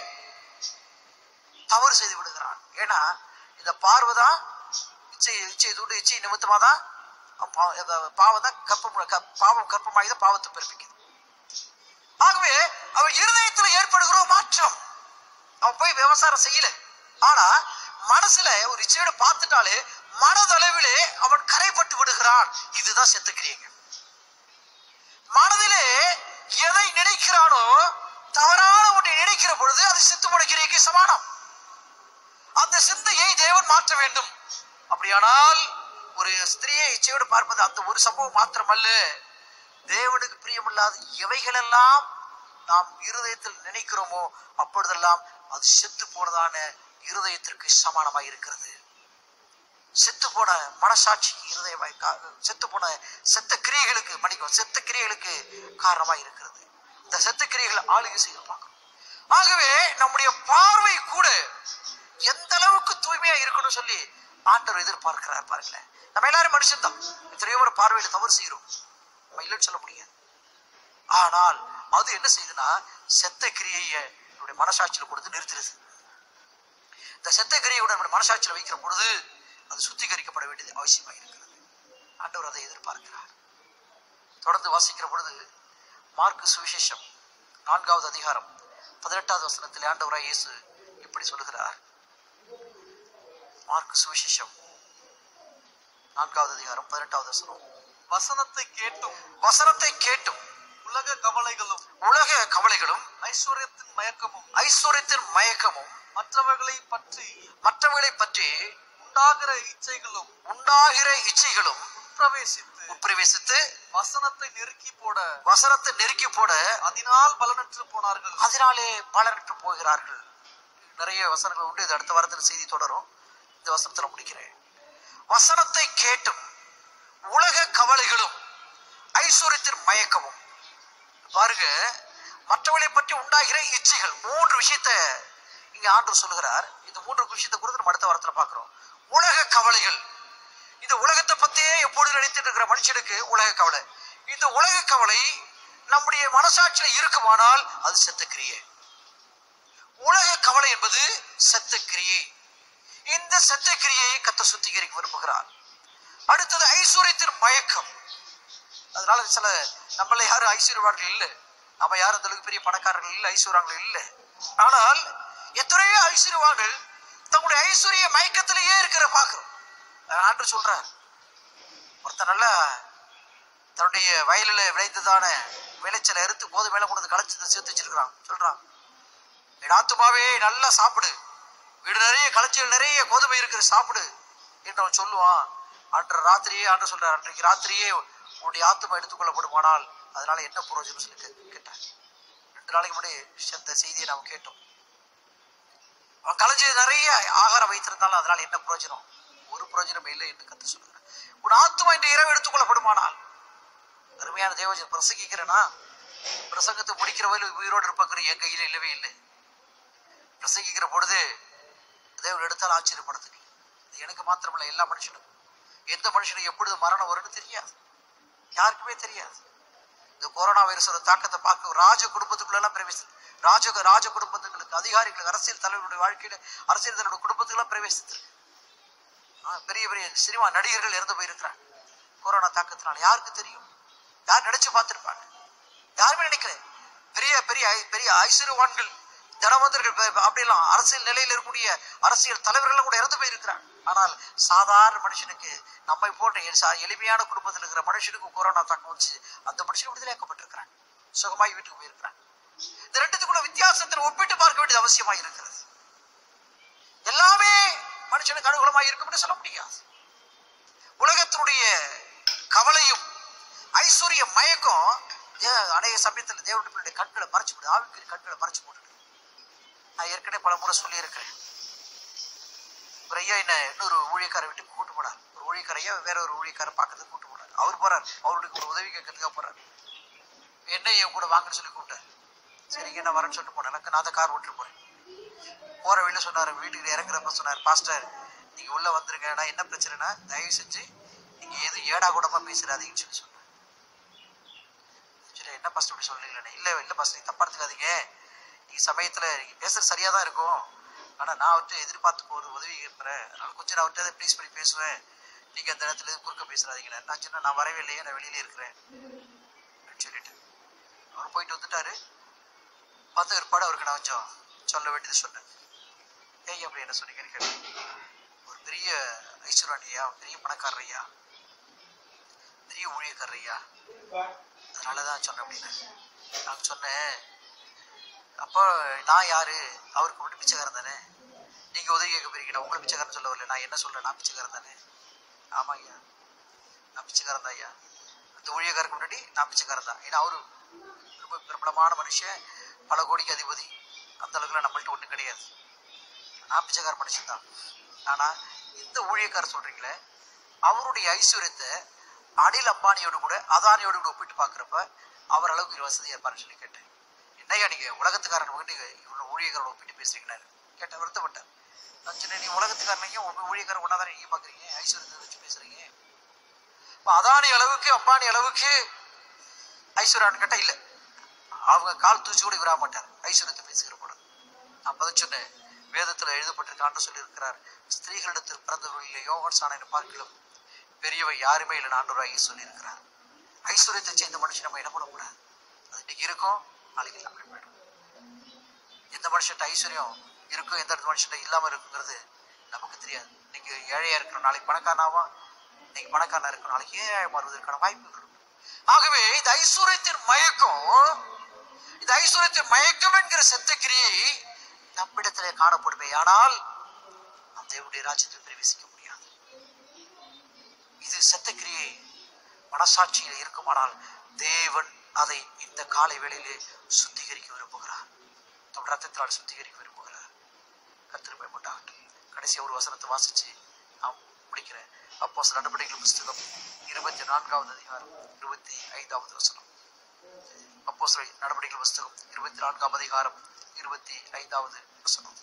Speaker 1: தவறு செய்து விடுகிறான் ஏன்னா இந்த பார்வை தான் இச்சை இச்சை தூண்டு இச்சை நிமித்தமா தான் பாவம் தான் கற்பம் க- பாவம் கற்பமாகி தான் பாவத்தை பிறப்பிக்குது ஆகவே அவன் இருதயத்தில் ஏற்படுகிற ஒரு மாற்றம் அவன் போய் விவசாயம் செய்யல ஆனா மனசுல ஒரு இச்சையோட பார்த்துட்டாலே மனதளவிலே அவன் கரைப்பட்டு விடுகிறான் இதுதான் செத்துக்கிறீங்க மனதிலே எதை நினைக்கிறானோ தவறான ஒன்றை நினைக்கிற பொழுது அது செத்து முடைக்கிறீங்க சமானம் அந்த சிந்தையை தேவன் மாற்ற வேண்டும் அப்படியானால் ஒரு ஸ்திரியை இச்சையோடு பார்ப்பது அந்த ஒரு சம்பவம் மாத்திரமல்ல தேவனுக்கு பிரியமில்லாத எவைகளெல்லாம் நாம் இருதயத்தில் நினைக்கிறோமோ அப்பொழுதெல்லாம் அது செத்து போனதான இருதயத்திற்கு சமானமாய் இருக்கிறது செத்து போன மனசாட்சி இருதயமாய் கா- செத்து போன செத்த கிரியைகளுக்கு மன்னிக்கும் செத்த கிரியைகளுக்கு காரணமாய் இருக்கிறது இந்த செத்த கிரியைகள் ஆளுகை செய்ய பார்க்கணும் ஆகவே நம்முடைய பார்வை கூட எந்த அளவுக்கு தூய்மையா இருக்கணும்னு சொல்லி ஆண்டவர் எதிர்பார்க்கிறார் பாருங்களேன் நம்ம எல்லாரும் மனுஷன் தான் எத்தனையோ ஒரு பார்வையில தவறு செய்யறோம் நம்ம இல்லைன்னு சொல்ல முடியாது ஆனால் அது என்ன செய்யுதுன்னா செத்த கிரியையை நம்முடைய மனசாட்சியில கொடுத்து நிறுத்துறது இந்த செத்த கிரியையோட நம்முடைய மனசாட்சியில வைக்கிற பொழுது அது சுத்திகரிக்கப்பட வேண்டியது அவசியமா இருக்கிறது ஆண்டவர் அதை எதிர்பார்க்கிறார் தொடர்ந்து வாசிக்கிற பொழுது மார்க்கு சுவிசேஷம் நான்காவது அதிகாரம் பதினெட்டாவது வசனத்தில் ஆண்டவராய் இயேசு இப்படி சொல்லுகிறார் மார்க்கு சுவிசேஷம் நான்காவது அதிகாரம் பதினெட்டாவது வசனம்
Speaker 2: வசனத்தை கேட்டும்
Speaker 1: வசனத்தை கேட்டும்
Speaker 2: உலக கவலைகளும்
Speaker 1: உலக கவலைகளும்
Speaker 2: ஐஸ்வர்யத்தின் மயக்கமும்
Speaker 1: ஐஸ்வர்யத்தின் மயக்கமும்
Speaker 2: மற்றவர்களை பற்றி
Speaker 1: மற்றவர்களை பற்றி
Speaker 2: உண்டாகிற இச்சைகளும்
Speaker 1: உண்டாகிற இச்சைகளும்
Speaker 2: உட்பிரவேசித்து
Speaker 1: உட்பிரவேசித்து
Speaker 2: வசனத்தை நெருக்கி போட
Speaker 1: வசனத்தை நெருக்கி போட
Speaker 2: அதனால் பலனற்று போனார்கள்
Speaker 1: அதனாலே பலனற்று போகிறார்கள் நிறைய வசனங்கள் உண்டு இது அடுத்த வாரத்தில் செய்தி தொடரும் இந்த வசனத்துல முடிக்கிறேன் வசனத்தை கேட்டும் உலக கவலைகளும் ஐஸ்வர்யத்தின் மயக்கமும் பாருங்க மற்றவர்களை பற்றி உண்டாகிற இச்சைகள் மூன்று விஷயத்த இங்க ஆண்டு சொல்லுகிறார் இந்த மூன்று விஷயத்தை குறித்து நம்ம அடுத்த வாரத்துல பார்க்கிறோம் உலக கவலைகள் இந்த உலகத்தை பத்தியே எப்பொழுது நினைத்துட்டு இருக்கிற மனுஷனுக்கு உலக கவலை இந்த உலக கவலை நம்முடைய மனசாட்சியில இருக்குமானால் அது செத்த கிரியை உலக கவலை என்பது செத்த கிரியை இந்த செத்த கிரியையை கத்த சுத்திகரிக்க விரும்புகிறார் அடுத்தது ஐஸ்வர்யத்தின் மயக்கம் அதனால சில நம்மள யாரும் ஐஸ்வர்யவான்கள் இல்லை நம்ம யாரும் அந்த அளவுக்கு பெரிய பணக்காரர்கள் இல்லை ஐஸ்வர்யங்கள் இல்லை ஆனால் எத்தனையோ ஐஸ்வர்யவான்கள் தங்களுடைய ஐஸ்வர்ய மயக்கத்திலேயே இருக்கிற பார்க்கிறோம் ஆண்டு சொல்றார் ஒருத்தன் நல்லா தன்னுடைய வயலில் விளைந்ததான விளைச்சலை அறுத்து போது மேல கொண்டு வந்து களைச்சதை சேர்த்து வச்சிருக்கிறான் சொல்றான் என் ஆத்துமாவே நல்லா சாப்பிடு வீடு நிறைய களஞ்சியல் நிறைய கோதுமை இருக்கிற சாப்பிடு என்று அவன் சொல்லுவான் அன்று ராத்திரியே ஆண்டு சொல்றார் அன்றைக்கு ராத்திரியே உன்னுடைய ஆத்துமா எடுத்துக்கொள்ளப்படுமானால் அதனால என்ன பிரயோஜனம் சொல்லி கே- கேட்டார் ரெண்டு நாளைக்கு முன்னாடி இந்த செய்தியை நாம் கேட்டோம் அவன் களஞ்சியம் நிறைய ஆகாரம் வைத்திருந்தாலும் அதனால என்ன பிரயோஜனம் ஒரு பிரயோஜனம் இல்லை என்று கத்து சொல்லுகிறார் உன் ஆத்துமா இந்த இரவு எடுத்துக்கொள்ளப்படுமானால் அருமையான தேவஜன் பிரசங்கிக்கிறேனா பிரசங்கத்தை முடிக்கிற வரையில் உயிரோடு இருப்பங்கிற என் கையில இல்லவே இல்லை பிரசங்கிக்கிற பொழுது தேவன் எடுத்தால் ஆச்சரியப்படுத்துங்க இது எனக்கு மாத்திரமல்ல எல்லா மனுஷனுக்கும் எந்த மனுஷனும் எப்பொழுது மரணம் வரும்னு தெரியாது யாருக்குமே தெரியாது இந்த கொரோனா வைரஸோட தாக்கத்தை பார்க்க ராஜ குடும்பத்துக்குள்ள எல்லாம் பிரவேசி ராஜ ராஜ குடும்பத்துங்களுக்கு அதிகாரிகளுக்கு அரசியல் தலைவருடைய வாழ்க்கையில அரசியல் தலைவருடைய குடும்பத்துக்கெல்லாம் பிரவேசித்து பெரிய பெரிய சினிமா நடிகர்கள் இறந்து போயிருக்கிறாங்க கொரோனா தாக்கத்தினால யாருக்கு தெரியும் யார் நினைச்சு பார்த்திருப்பாங்க யாருமே நினைக்கல பெரிய பெரிய ஐ- பெரிய ஐஸ்வர்யவான்கள் தனவந்தர்கள் ப- அப்படியெல்லாம் அரசியல் நிலையில் இருக்கக்கூடிய அரசியல் தலைவர்கள் கூட இறந்து போயிருக்கிறாங்க ஆனால் சாதாரண மனுஷனுக்கு நம்மை போன்ற எ- சா- எளிமையான குடும்பத்தில் இருக்கிற மனுஷனுக்கு கொரோனா தாக்கம் வந்துச்சு அந்த மனுஷன் விடுதலையாக்கப்பட்டிருக்கிறாங்க சுகமாய் வீட்டுக்கு போயிருக்கிறாங்க இந்த ரெண்டுத்துக்குள்ள வித்தியாசத்தில் ஒப்பிட்டு பார்க்க வேண்டியது அவசியமாக இருக்கிறது எல்லாமே மனுஷனுக்கு அனுகூலமாக இருக்கும்னு சொல்ல முடியாது உலகத்தினுடைய கவலையும் ஐஸ்வர்ய மயக்கம் ஏ- அநேக சமயத்தில் தேவனுடைய பிள்ளையுடைய கண்களை மறைச்சு போடு ஆவிக்குரிய கண்களை மறைச்சு போட்டுடு நான் ஏற்கனவே பல முறை சொல்லியிருக்கிறேன் ஒரு ஐயா என்ன இன்னொரு ஊழியக்காரை விட்டு கூட்டு போனார் ஒரு ஊழியக்காரையா வேற ஒரு ஊழியக்காரை பார்க்கறதுக்கு கூட்டு போனார் அவர் போறார் அவருக்கு ஒரு உதவி கேட்கறதுக்காக போறார் என்ன என் கூட வாங்கன்னு சொல்லி கூப்பிட்டார் சரிங்க நான் வரேன்னு சொல்லிட்டு போனேன் எனக்கு நான் தான் கார் ஓட்டிட்டு போறேன் போற வழியில சொன்னார் வீட்டுக்கு இறங்குறப்ப சொன்னார் பாஸ்டர் நீங்க உள்ள வந்துருங்க நான் என்ன பிரச்சனைனா தயவு செஞ்சு நீங்க எதுவும் ஏடா கூடமா பேசுறாதீங்கன்னு சொல்லி சொன்னேன் சரி என்ன பாஸ்டர் இப்படி சொல்றீங்களே இல்ல இல்ல பாஸ்டர் நீங்க தப்பா எடுத்துக்காதீங்க நீங்க சமயத்துல நீங்க பேசுறது சரியா தான் இருக்கும் ஆனா நான் அவர்கிட்ட எதிர்பார்த்து ஒரு உதவி கேட்பறேன் அதனால கொஞ்சம் நான் அவர்கிட்ட ப்ளீஸ் பண்ணி பேசுவேன் நீங்க அந்த இடத்துல எதுவும் குறுக்க பேசுறாதீங்க நான் சொன்னேன் நான் வரவே இல்லையே நான் வெளியிலே இருக்கிறேன் அப்படின்னு சொல்லிட்டு அவர் போயிட்டு வந்துட்டாரு வந்த ஏற்பாடு அவருக்கு நான் கொஞ்சம் சொல்ல வேண்டியது சொன்னேன் ஏய் அப்படி என்ன சொன்னீங்கன்னு கேட்டேன் ஒரு பெரிய ஐஸ்வர்யான் ஐயா பெரிய பணக்காரர் ஐயா பெரிய ஊழியக்காரர் ஐயா அதனால தான் சொன்னேன் அப்படின்னு நான் சொன்னேன் அப்போ நான் யாரு அவருக்கு மட்டும் பிச்சைக்காரன் தானே நீங்க உதவி கேட்க போறீங்க உங்களை பிச்சைக்காரன் சொல்ல வரல நான் என்ன சொல்றேன் நான் பிச்சைக்காரன் தானே ஆமா ஐயா நான் பிச்சைக்காரன் தான் ஐயா அந்த ஊழியக்காரருக்கு முன்னாடி நான் பிச்சைக்காரன் தான் ஏன்னா அவரு ரொம்ப பிரபலமான மனுஷன் பல கோடிக்கு அதிபதி அந்த அளவுக்குலாம் நம்மள்ட்ட ஒன்றும் கிடையாது நான் பிச்சைக்கார மனுஷன் தான் ஆனா இந்த ஊழியக்காரர் சொல்றீங்களே அவருடைய ஐஸ்வர்யத்தை அனில் அம்பானியோடு கூட அதானியோடு கூட ஒப்பிட்டு பார்க்குறப்ப அவர் அளவுக்கு வசதியா இருப்பாருன்னு சொல்லி கேட்டேன் என்னையா நீங்க உலகத்துக்காரன் வந்து நீங்க இவ்வளவு ஊழியக்காரோட ஒப்பிட்டு பேசுறீங்கன்னாரு கேட்டேன் வருத்தப்பட்டேன் நான் சொன்னேன், நீ உலகத்துக்காரனையும் உங்க ஊழியக்காரன் ஒன்னா தானே நீங்க பாக்குறீங்க ஐஸ்வர்யத்தை வச்சு பேசுறீங்க இப்ப அதானி அளவுக்கு அம்பானி அளவுக்கு ஐஸ்வர்யான்னு கேட்டா இல்ல அவங்க கால் தூச்சி கூட விராம மாட்டார் ஐஸ்வர்யத்தை பேசுகிற படம் நான் பதில் சொன்னேன் வேதத்துல எழுதப்பட்டிருக்கான்னு சொல்லியிருக்கிறார் ஸ்திரீகளிடத்தில் பிறந்தவர்களில் யோகன் சாணனை பார்க்கலாம் பெரியவன் யாருமே இல்லை ஆண்டவராகி சொல்லியிருக்கிறார் ஐஸ்வர்யத்தை சேர்ந்த மனுஷன் நம்ம என்ன பண்ணக்கூடாது அது இன்னைக்கு இருக்கும் நாளைக்கு இல்லாம போயிடும் எந்த மனுஷன்ட்ட ஐஸ்வர்யம் இருக்கும் எந்த மனுஷன்ட்ட இல்லாம இருக்குங்கிறது நமக்கு தெரியாது இன்னைக்கு ஏழையா இருக்கணும் நாளைக்கு பணக்காரனாவா இன்னைக்கு பணக்காரனா இருக்கணும் நாளைக்கு ஏழையா மாறுவதற்கான வாய்ப்புகள் உண்டு. ஆகவே இந்த ஐஸ்வர்யத்தின் மயக்கம் இந்த ஐஸ்வர்யத்தின் மயக்கம் என்கிற செத்த கிரியை நம்மிடத்திலே காணப்படுமே ஆனால் நாம் தேவனுடைய ராஜ்யத்தில் பிரவேசிக்க முடியாது இது செத்த கிரியை மனசாட்சியில் இருக்குமானால் தேவன் அதை இந்த காலை வேளையிலே சுத்திகரிக்க விரும்புகிறார் தம் ரத்தத்தினால் சுத்திகரிக்க விரும்புகிறார் கத்திருப்பை உண்டாகட்டும் கடைசி ஒரு வசனத்தை வாசிச்சு நான் முடிக்கிறேன் அப்போ சில நடவடிக்கைகள் புஸ்தகம் இருபத்தி நான்காவது அதிகாரம் இருபத்தி ஐந்தாவது வசனம் அப்போ சில நடவடிக்கைகள் புஸ்தகம் இருபத்தி நான்காம் அதிகாரம் இருபத்தி ஐந்தாவது வசனம்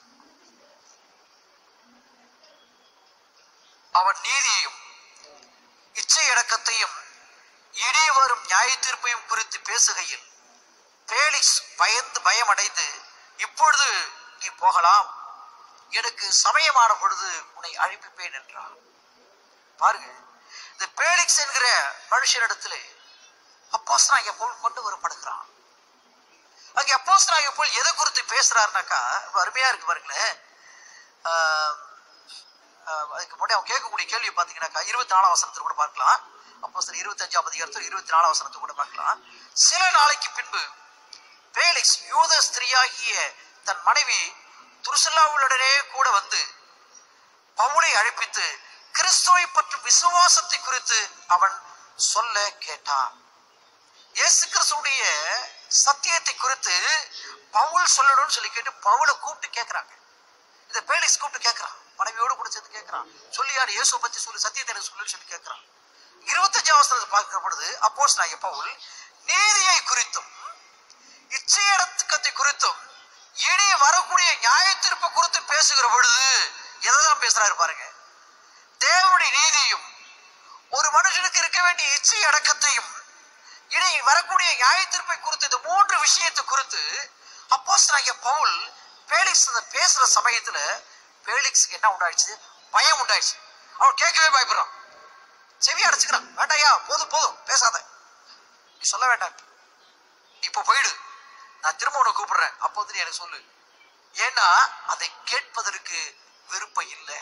Speaker 1: அவன் நீதியையும் இச்சை அடக்கத்தையும் இனி வரும் நியாய தீர்ப்பையும் குறித்து பேசுகையில் பேலிக்ஸ் பயந்து பயமடைந்து இப்பொழுது நீ போகலாம் எனக்கு சமயமான பொழுது உன்னை அழைப்பிப்பேன் என்றார் பாருங்க இந்த பேலிக்ஸ் என்கிற மனுஷனிடத்திலே அப்போஸ் நான் போல் கொண்டு வரப்படுகிறான் அங்கே அப்போஸ் நான் போல் எதை குறித்து பேசுறாருனாக்கா ரொம்ப அருமையா இருக்கு பாருங்களேன் ஆஹ், ஆஹ், அதுக்கு முன்னாடி அவன் கேட்கக்கூடிய கேள்வி பார்த்தீங்கன்னாக்கா இருபத்தி நாலாம் வசனத்தில் கூட பார்க்கலாம் அப்போ சில இருபத்தஞ்சாம் அதிகாரத்தில் இருபத்தி நாலாம் வசனத்தை கூட பார்க்கலாம் சில நாளைக்கு பின்பு பேலிக்ஸ் யூத ஸ்திரீயாகிய தன் மனைவி துருசல்லாவுடனே கூட வந்து பவுலை அழைப்பித்து கிறிஸ்துவை பற்றும் விசுவாசத்தை குறித்து அவன் சொல்ல கேட்டான் இயேசு கிறிஸ்துடைய சத்தியத்தை குறித்து பவுல் சொல்லணும்னு சொல்லி கேட்டு பவுலை கூப்பிட்டு கேட்கிறாங்க இந்த பேலிக்ஸ் கூப்பிட்டு கேட்கிறான் மனைவியோடு கூட சேர்த்து கேட்கிறான் சொல்லியாரு இயேசு பத்தி சொல்லு சத்தியத்தை எனக்கு சொல்லுன்னு சொல்லி கேட்கிறான் இருபத்தஞ்சாம் வசனத்தை பார்க்கிற பொழுது அப்போஸ் நான் பவுல் நீதியை குறித்தும் இச்சையடக்கத்தை குறித்தும் இனி வரக்கூடிய நியாய தீர்ப்பு குறித்து பேசுகிற பொழுது எதைதான் பேசுறாரு பாருங்க தேவனுடைய நீதியும் ஒரு மனுஷனுக்கு இருக்க வேண்டிய இச்சை அடக்கத்தையும் இனி வரக்கூடிய நியாய தீர்ப்பை குறித்து இந்த மூன்று விஷயத்தை குறித்து அப்போஸ் பவுல் பேலிக்ஸ் அந்த பேசுற சமயத்துல பேலிக்ஸுக்கு என்ன உண்டாயிடுச்சு பயம் உண்டாயிடுச்சு அவன் கேட்கவே பயப்படுறான் செவி அடைச்சுக்கிறான் வேண்டாயா போதும் போதும் பேசாத நீ சொல்ல வேண்டாம் இப்போ போயிடு நான் திரும்ப உன்னை கூப்பிடுறேன் அப்போ வந்து நீ எனக்கு சொல்லு ஏன்னா அதை கேட்பதற்கு விருப்பம் இல்லை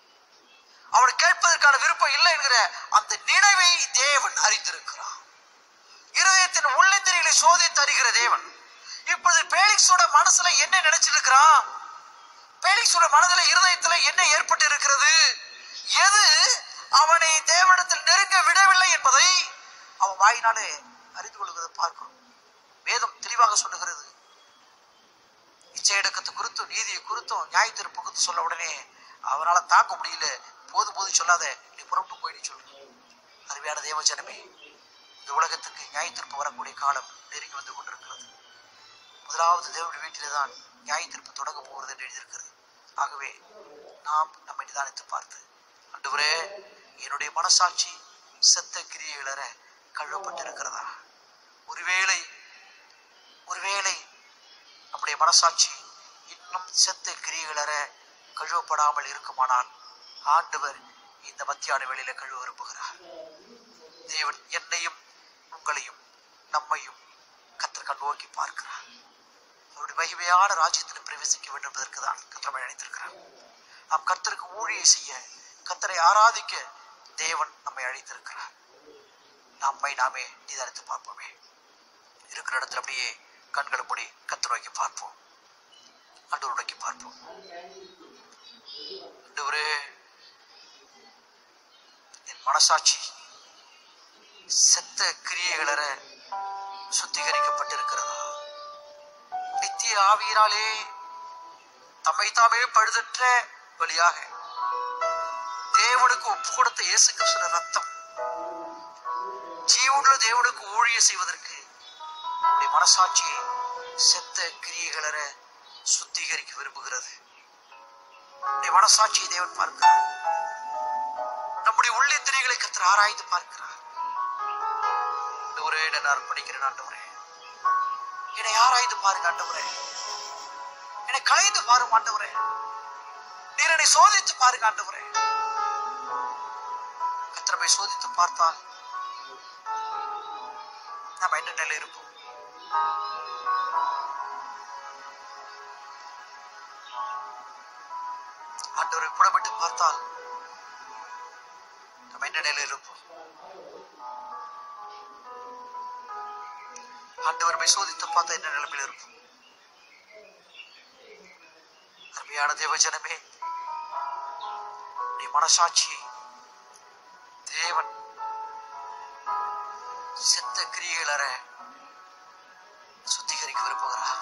Speaker 1: அவன் கேட்பதற்கான விருப்பம் இல்லை என்கிற அந்த நினைவை தேவன் அறிந்திருக்கிறான் இருதயத்தின் உள்ளத்திரைகளை சோதித்து அறிகிற தேவன் இப்பொழுது பேலிக்ஸோட மனசுல என்ன நினைச்சிட்டு இருக்கிறான் பேலிக்ஸோட மனதுல இருதயத்துல என்ன ஏற்பட்டு இருக்கிறது எது அவனை தேவனிடத்தில் நெருங்க விடவில்லை என்பதை அவன் வாயினாலே அறிந்து கொள்வதை பார்க்கிறோம் வேதம் தெளிவாக சொல்லுகிறது இச்சையடக்கத்தை குறித்தும் நீதியை குறித்தும் நியாய தீர்ப்பு குறித்து சொல்ல உடனே அவனால தாங்க முடியல போது போது சொல்லாத நீ புறப்பட்டு போய் நீ சொல்லு அருமையான தேவ ஜனமே இந்த உலகத்துக்கு நியாய தீர்ப்பு வரக்கூடிய காலம் நெருங்கி வந்து கொண்டிருக்கிறது முதலாவது தேவனுடைய வீட்டிலே தான் நியாய தீர்ப்பு தொடங்க போகிறது என்று எழுதியிருக்கிறது ஆகவே நாம் நம்மை நிதானித்து பார்த்து அன்றுவரே என்னுடைய மனசாட்சி செத்த கிரியைகளற கழுவப்பட்டிருக்கிறதா ஒருவேளை ஒருவேளை நம்முடைய மனசாட்சி இன்னும் செத்த கிரியைகளற கழுவப்படாமல் இருக்குமானால் ஆண்டவர் இந்த மத்தியான வேளையில கழுவ விரும்புகிறார் தேவன் என்னையும் உங்களையும் நம்மையும் கத்தர் கண் நோக்கி பார்க்கிறார் அவருடைய மகிமையான ராஜ்யத்தில் பிரவேசிக்க வேண்டும் என்பதற்கு தான் கத்தரமை அழைத்திருக்கிறார் நாம் கர்த்தருக்கு ஊழியை செய்ய கத்தரை ஆராதிக்க தேவன் நம்மை அழைத்திருக்கிறார் நம்மை நாமே நிதானித்து பார்ப்போமே இருக்கிற இடத்துல அப்படியே கண்களை மூடி கத்தர் நோக்கி பார்ப்போம் அண்டூர் நோக்கி பார்ப்போம் ஆண்டவரே என் மனசாட்சி செத்த கிரியைகளற சுத்திகரிக்கப்பட்டிருக்கிறதா நித்திய ஆவியினாலே தம்மை தாமே பழுதற்ற வழியாக தேவனுக்கு ஒப்பு கொடுத்த இயேசு கிறிஸ்துவின் ரத்தம் ஜீவனுள்ள தேவனுக்கு ஊழிய செய்வதற்கு உடைய மனசாட்சியை செத்த கிரியைகளற சுத்திகரிக்க விரும்புகிறது நம்முடைய மனசாட்சியை தேவன் பார்க்கிறார் நம்முடைய உள்ளிந்திரியங்களை கத்தர் ஆராய்ந்து பார்க்கிறார் ஆண்டவரே நான் அர்ப்பணிக்கிறேன் ஆண்டவரே என்னை ஆராய்ந்து பாருங்க ஆண்டவரே என்னை கலைந்து பாரும் ஆண்டவரே நீர் என்னை சோதித்து பாருங்க ஆண்டவரே கத்திரமை சோதித்து பார்த்தால் நம்ம என்ன நிலை இருப்போம் ஆண்டவரை புடமிட்டு பார்த்தால் நம்ம என்ன நிலையில் இருப்போம் ஆண்டவரை சோதித்து பார்த்தா என்ன நிலைமையில் இருப்போம் அருமையான தேவஜனமே நீ மனசாட்சி தேவன் செத்த கிரியைகளற சுத்திகரிக்க விரும்புகிறார்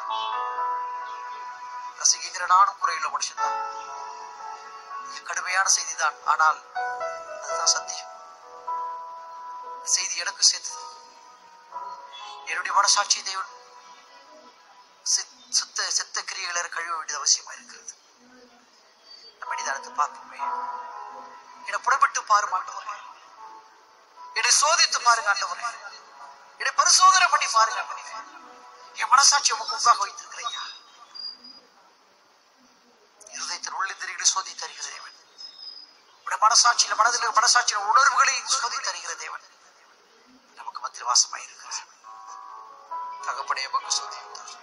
Speaker 1: ரசிக்கிற நானும் குறையுள்ள மனுஷன்தான் இது கடுமையான செய்திதான் ஆனால் அதுதான் சத்தியம் இந்த செய்தி எனக்கு சேர்த்தது என்னுடைய மனசாட்சி தேவன் சித்- சுத்த செத்த கிரியைகளை கழுவ வேண்டியது அவசியமா இருக்கிறது நம்ம நிதானத்தை பார்ப்போமே என்னை புடப்பட்டு பாரு ஆண்டவரே என்னை சோதித்து பாருங்க ஆண்டவரே என்னை பரிசோதனை பண்ணி பாருங்க ஆண்டவரே. என் மனசாட்சி உமக்கு முன்பாக வைத்திருக்கிறையா இருதயத்தின் உள்ளிந்திரிகளை சோதித்து அறிகிற தேவன் உடைய மனசாட்சியில மனதில் மனசாட்சியில உணர்வுகளை சோதித்து அறிகிற தேவன் நமக்கு மத்தியில் வாசமாய் இருக்கிறார் தகப்படைய பங்கு சோதி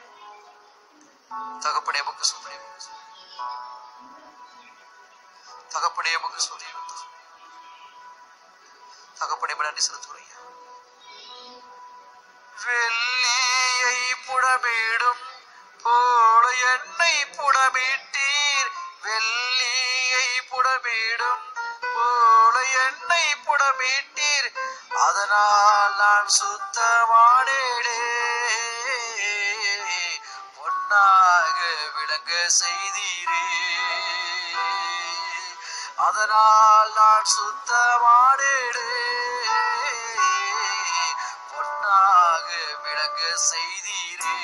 Speaker 1: தகப்படைய பங்கு சோதி தகப்படைய பங்கு சோதி தகப்படைய நன்றி செலுத்துறையா வெள்ளியை புடமிடும் போல என்னை புடமிட்டீர் வெள்ளியை புடமிடும் போல என்னை புடமிட்டீர் அதனால் நான் சுத்தமானேடே பொன்னாக விளங்க செய்தீரே அதனால் நான் சுத்தமானேடே பொன்னாக விளங்க செய்தீரே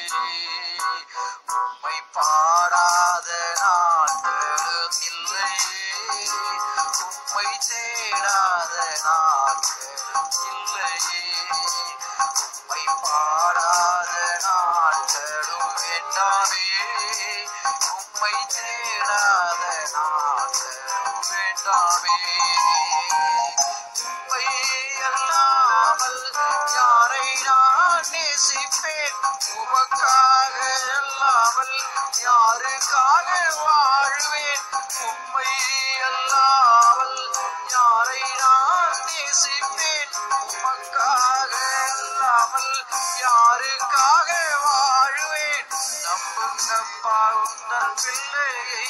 Speaker 1: உம்மை பாடாத நாட்களும் இல்லையே உம்மை தேடாத நாட்களும் இல்லையே உம்மை பாடாத நாட்களும் வேண்டாமே உம்மை தேடாத நாட்களும் வேண்டாமே உம்மை அல்லாமல் யாரை நான் நேசிப்பேன் உமக்காக அல்லாமல் யாருக்காக வாழ்வேன் உம்மை அல்லாமல் யாரை நான் நேசிப்பேன் உமக்காக அல்லாமல் யாருக்காக வாழ்வேன் நம்புங்கப்பா உந்தன் பிள்ளையை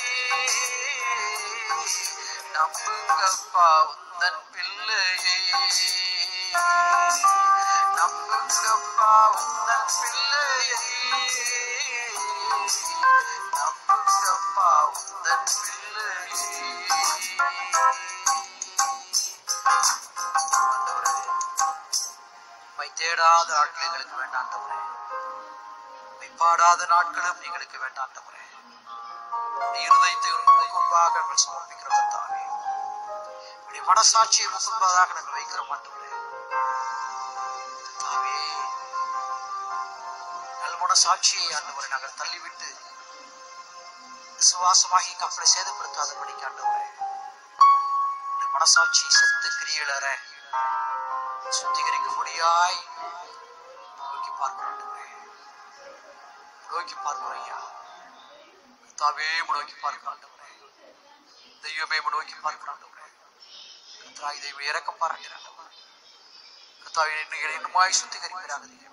Speaker 1: நம்புங்கப்பா உந்தன் பிள்ளையே நம்புங்கப்பா உந்தன் பிள்ளையே நம்புங்கப்பா உந்தன் பிள்ளையே ஆண்டவரே, உம்மை தேடாத நாட்கள் எங்களுக்கு வேண்டாண்டவரே உம்மை பாடாத நாட்களும் எங்களுக்கு வேண்டாண்டவரே உம்முடைய இருதயத்தை உமக்கு முன்பாக நாங்கள் சமர்ப்பிக்கிறோம் கர்த்தாவே உடைய மனசாட்சியை உமக்கு முன்பதாக நாங்கள் வைக்கிறோம் ஆண்டவரே கர்த்தாவே நல் மனசாட்சியை ஆண்டவரை நாங்கள் தள்ளிவிட்டு விசுவாசமாகி கப்பலை சேதப்படுத்தாதபடிக்கு ஆண்டவரே இந்த மனசாட்சி செத்து கிரியலற சுத்திகரிக்கும்படியாய் நோக்கி பார்க்கிறோம் ஆண்டவரே நோக்கி பார்க்கிறோம் ஐயா கர்த்தாவே நோக்கி பார்க்கிறோம் ஆண்டவரே தெய்வமே நோக்கி பார்க்கிறோம் ஆண்டவரே கர்த்தா இதை இறக்கம் பாருங்கள் ஆண்டவரே கர்த்தாவே என்னை இன்னுமாய் சுத்திகரிக்கிறாங்க தெய்வமே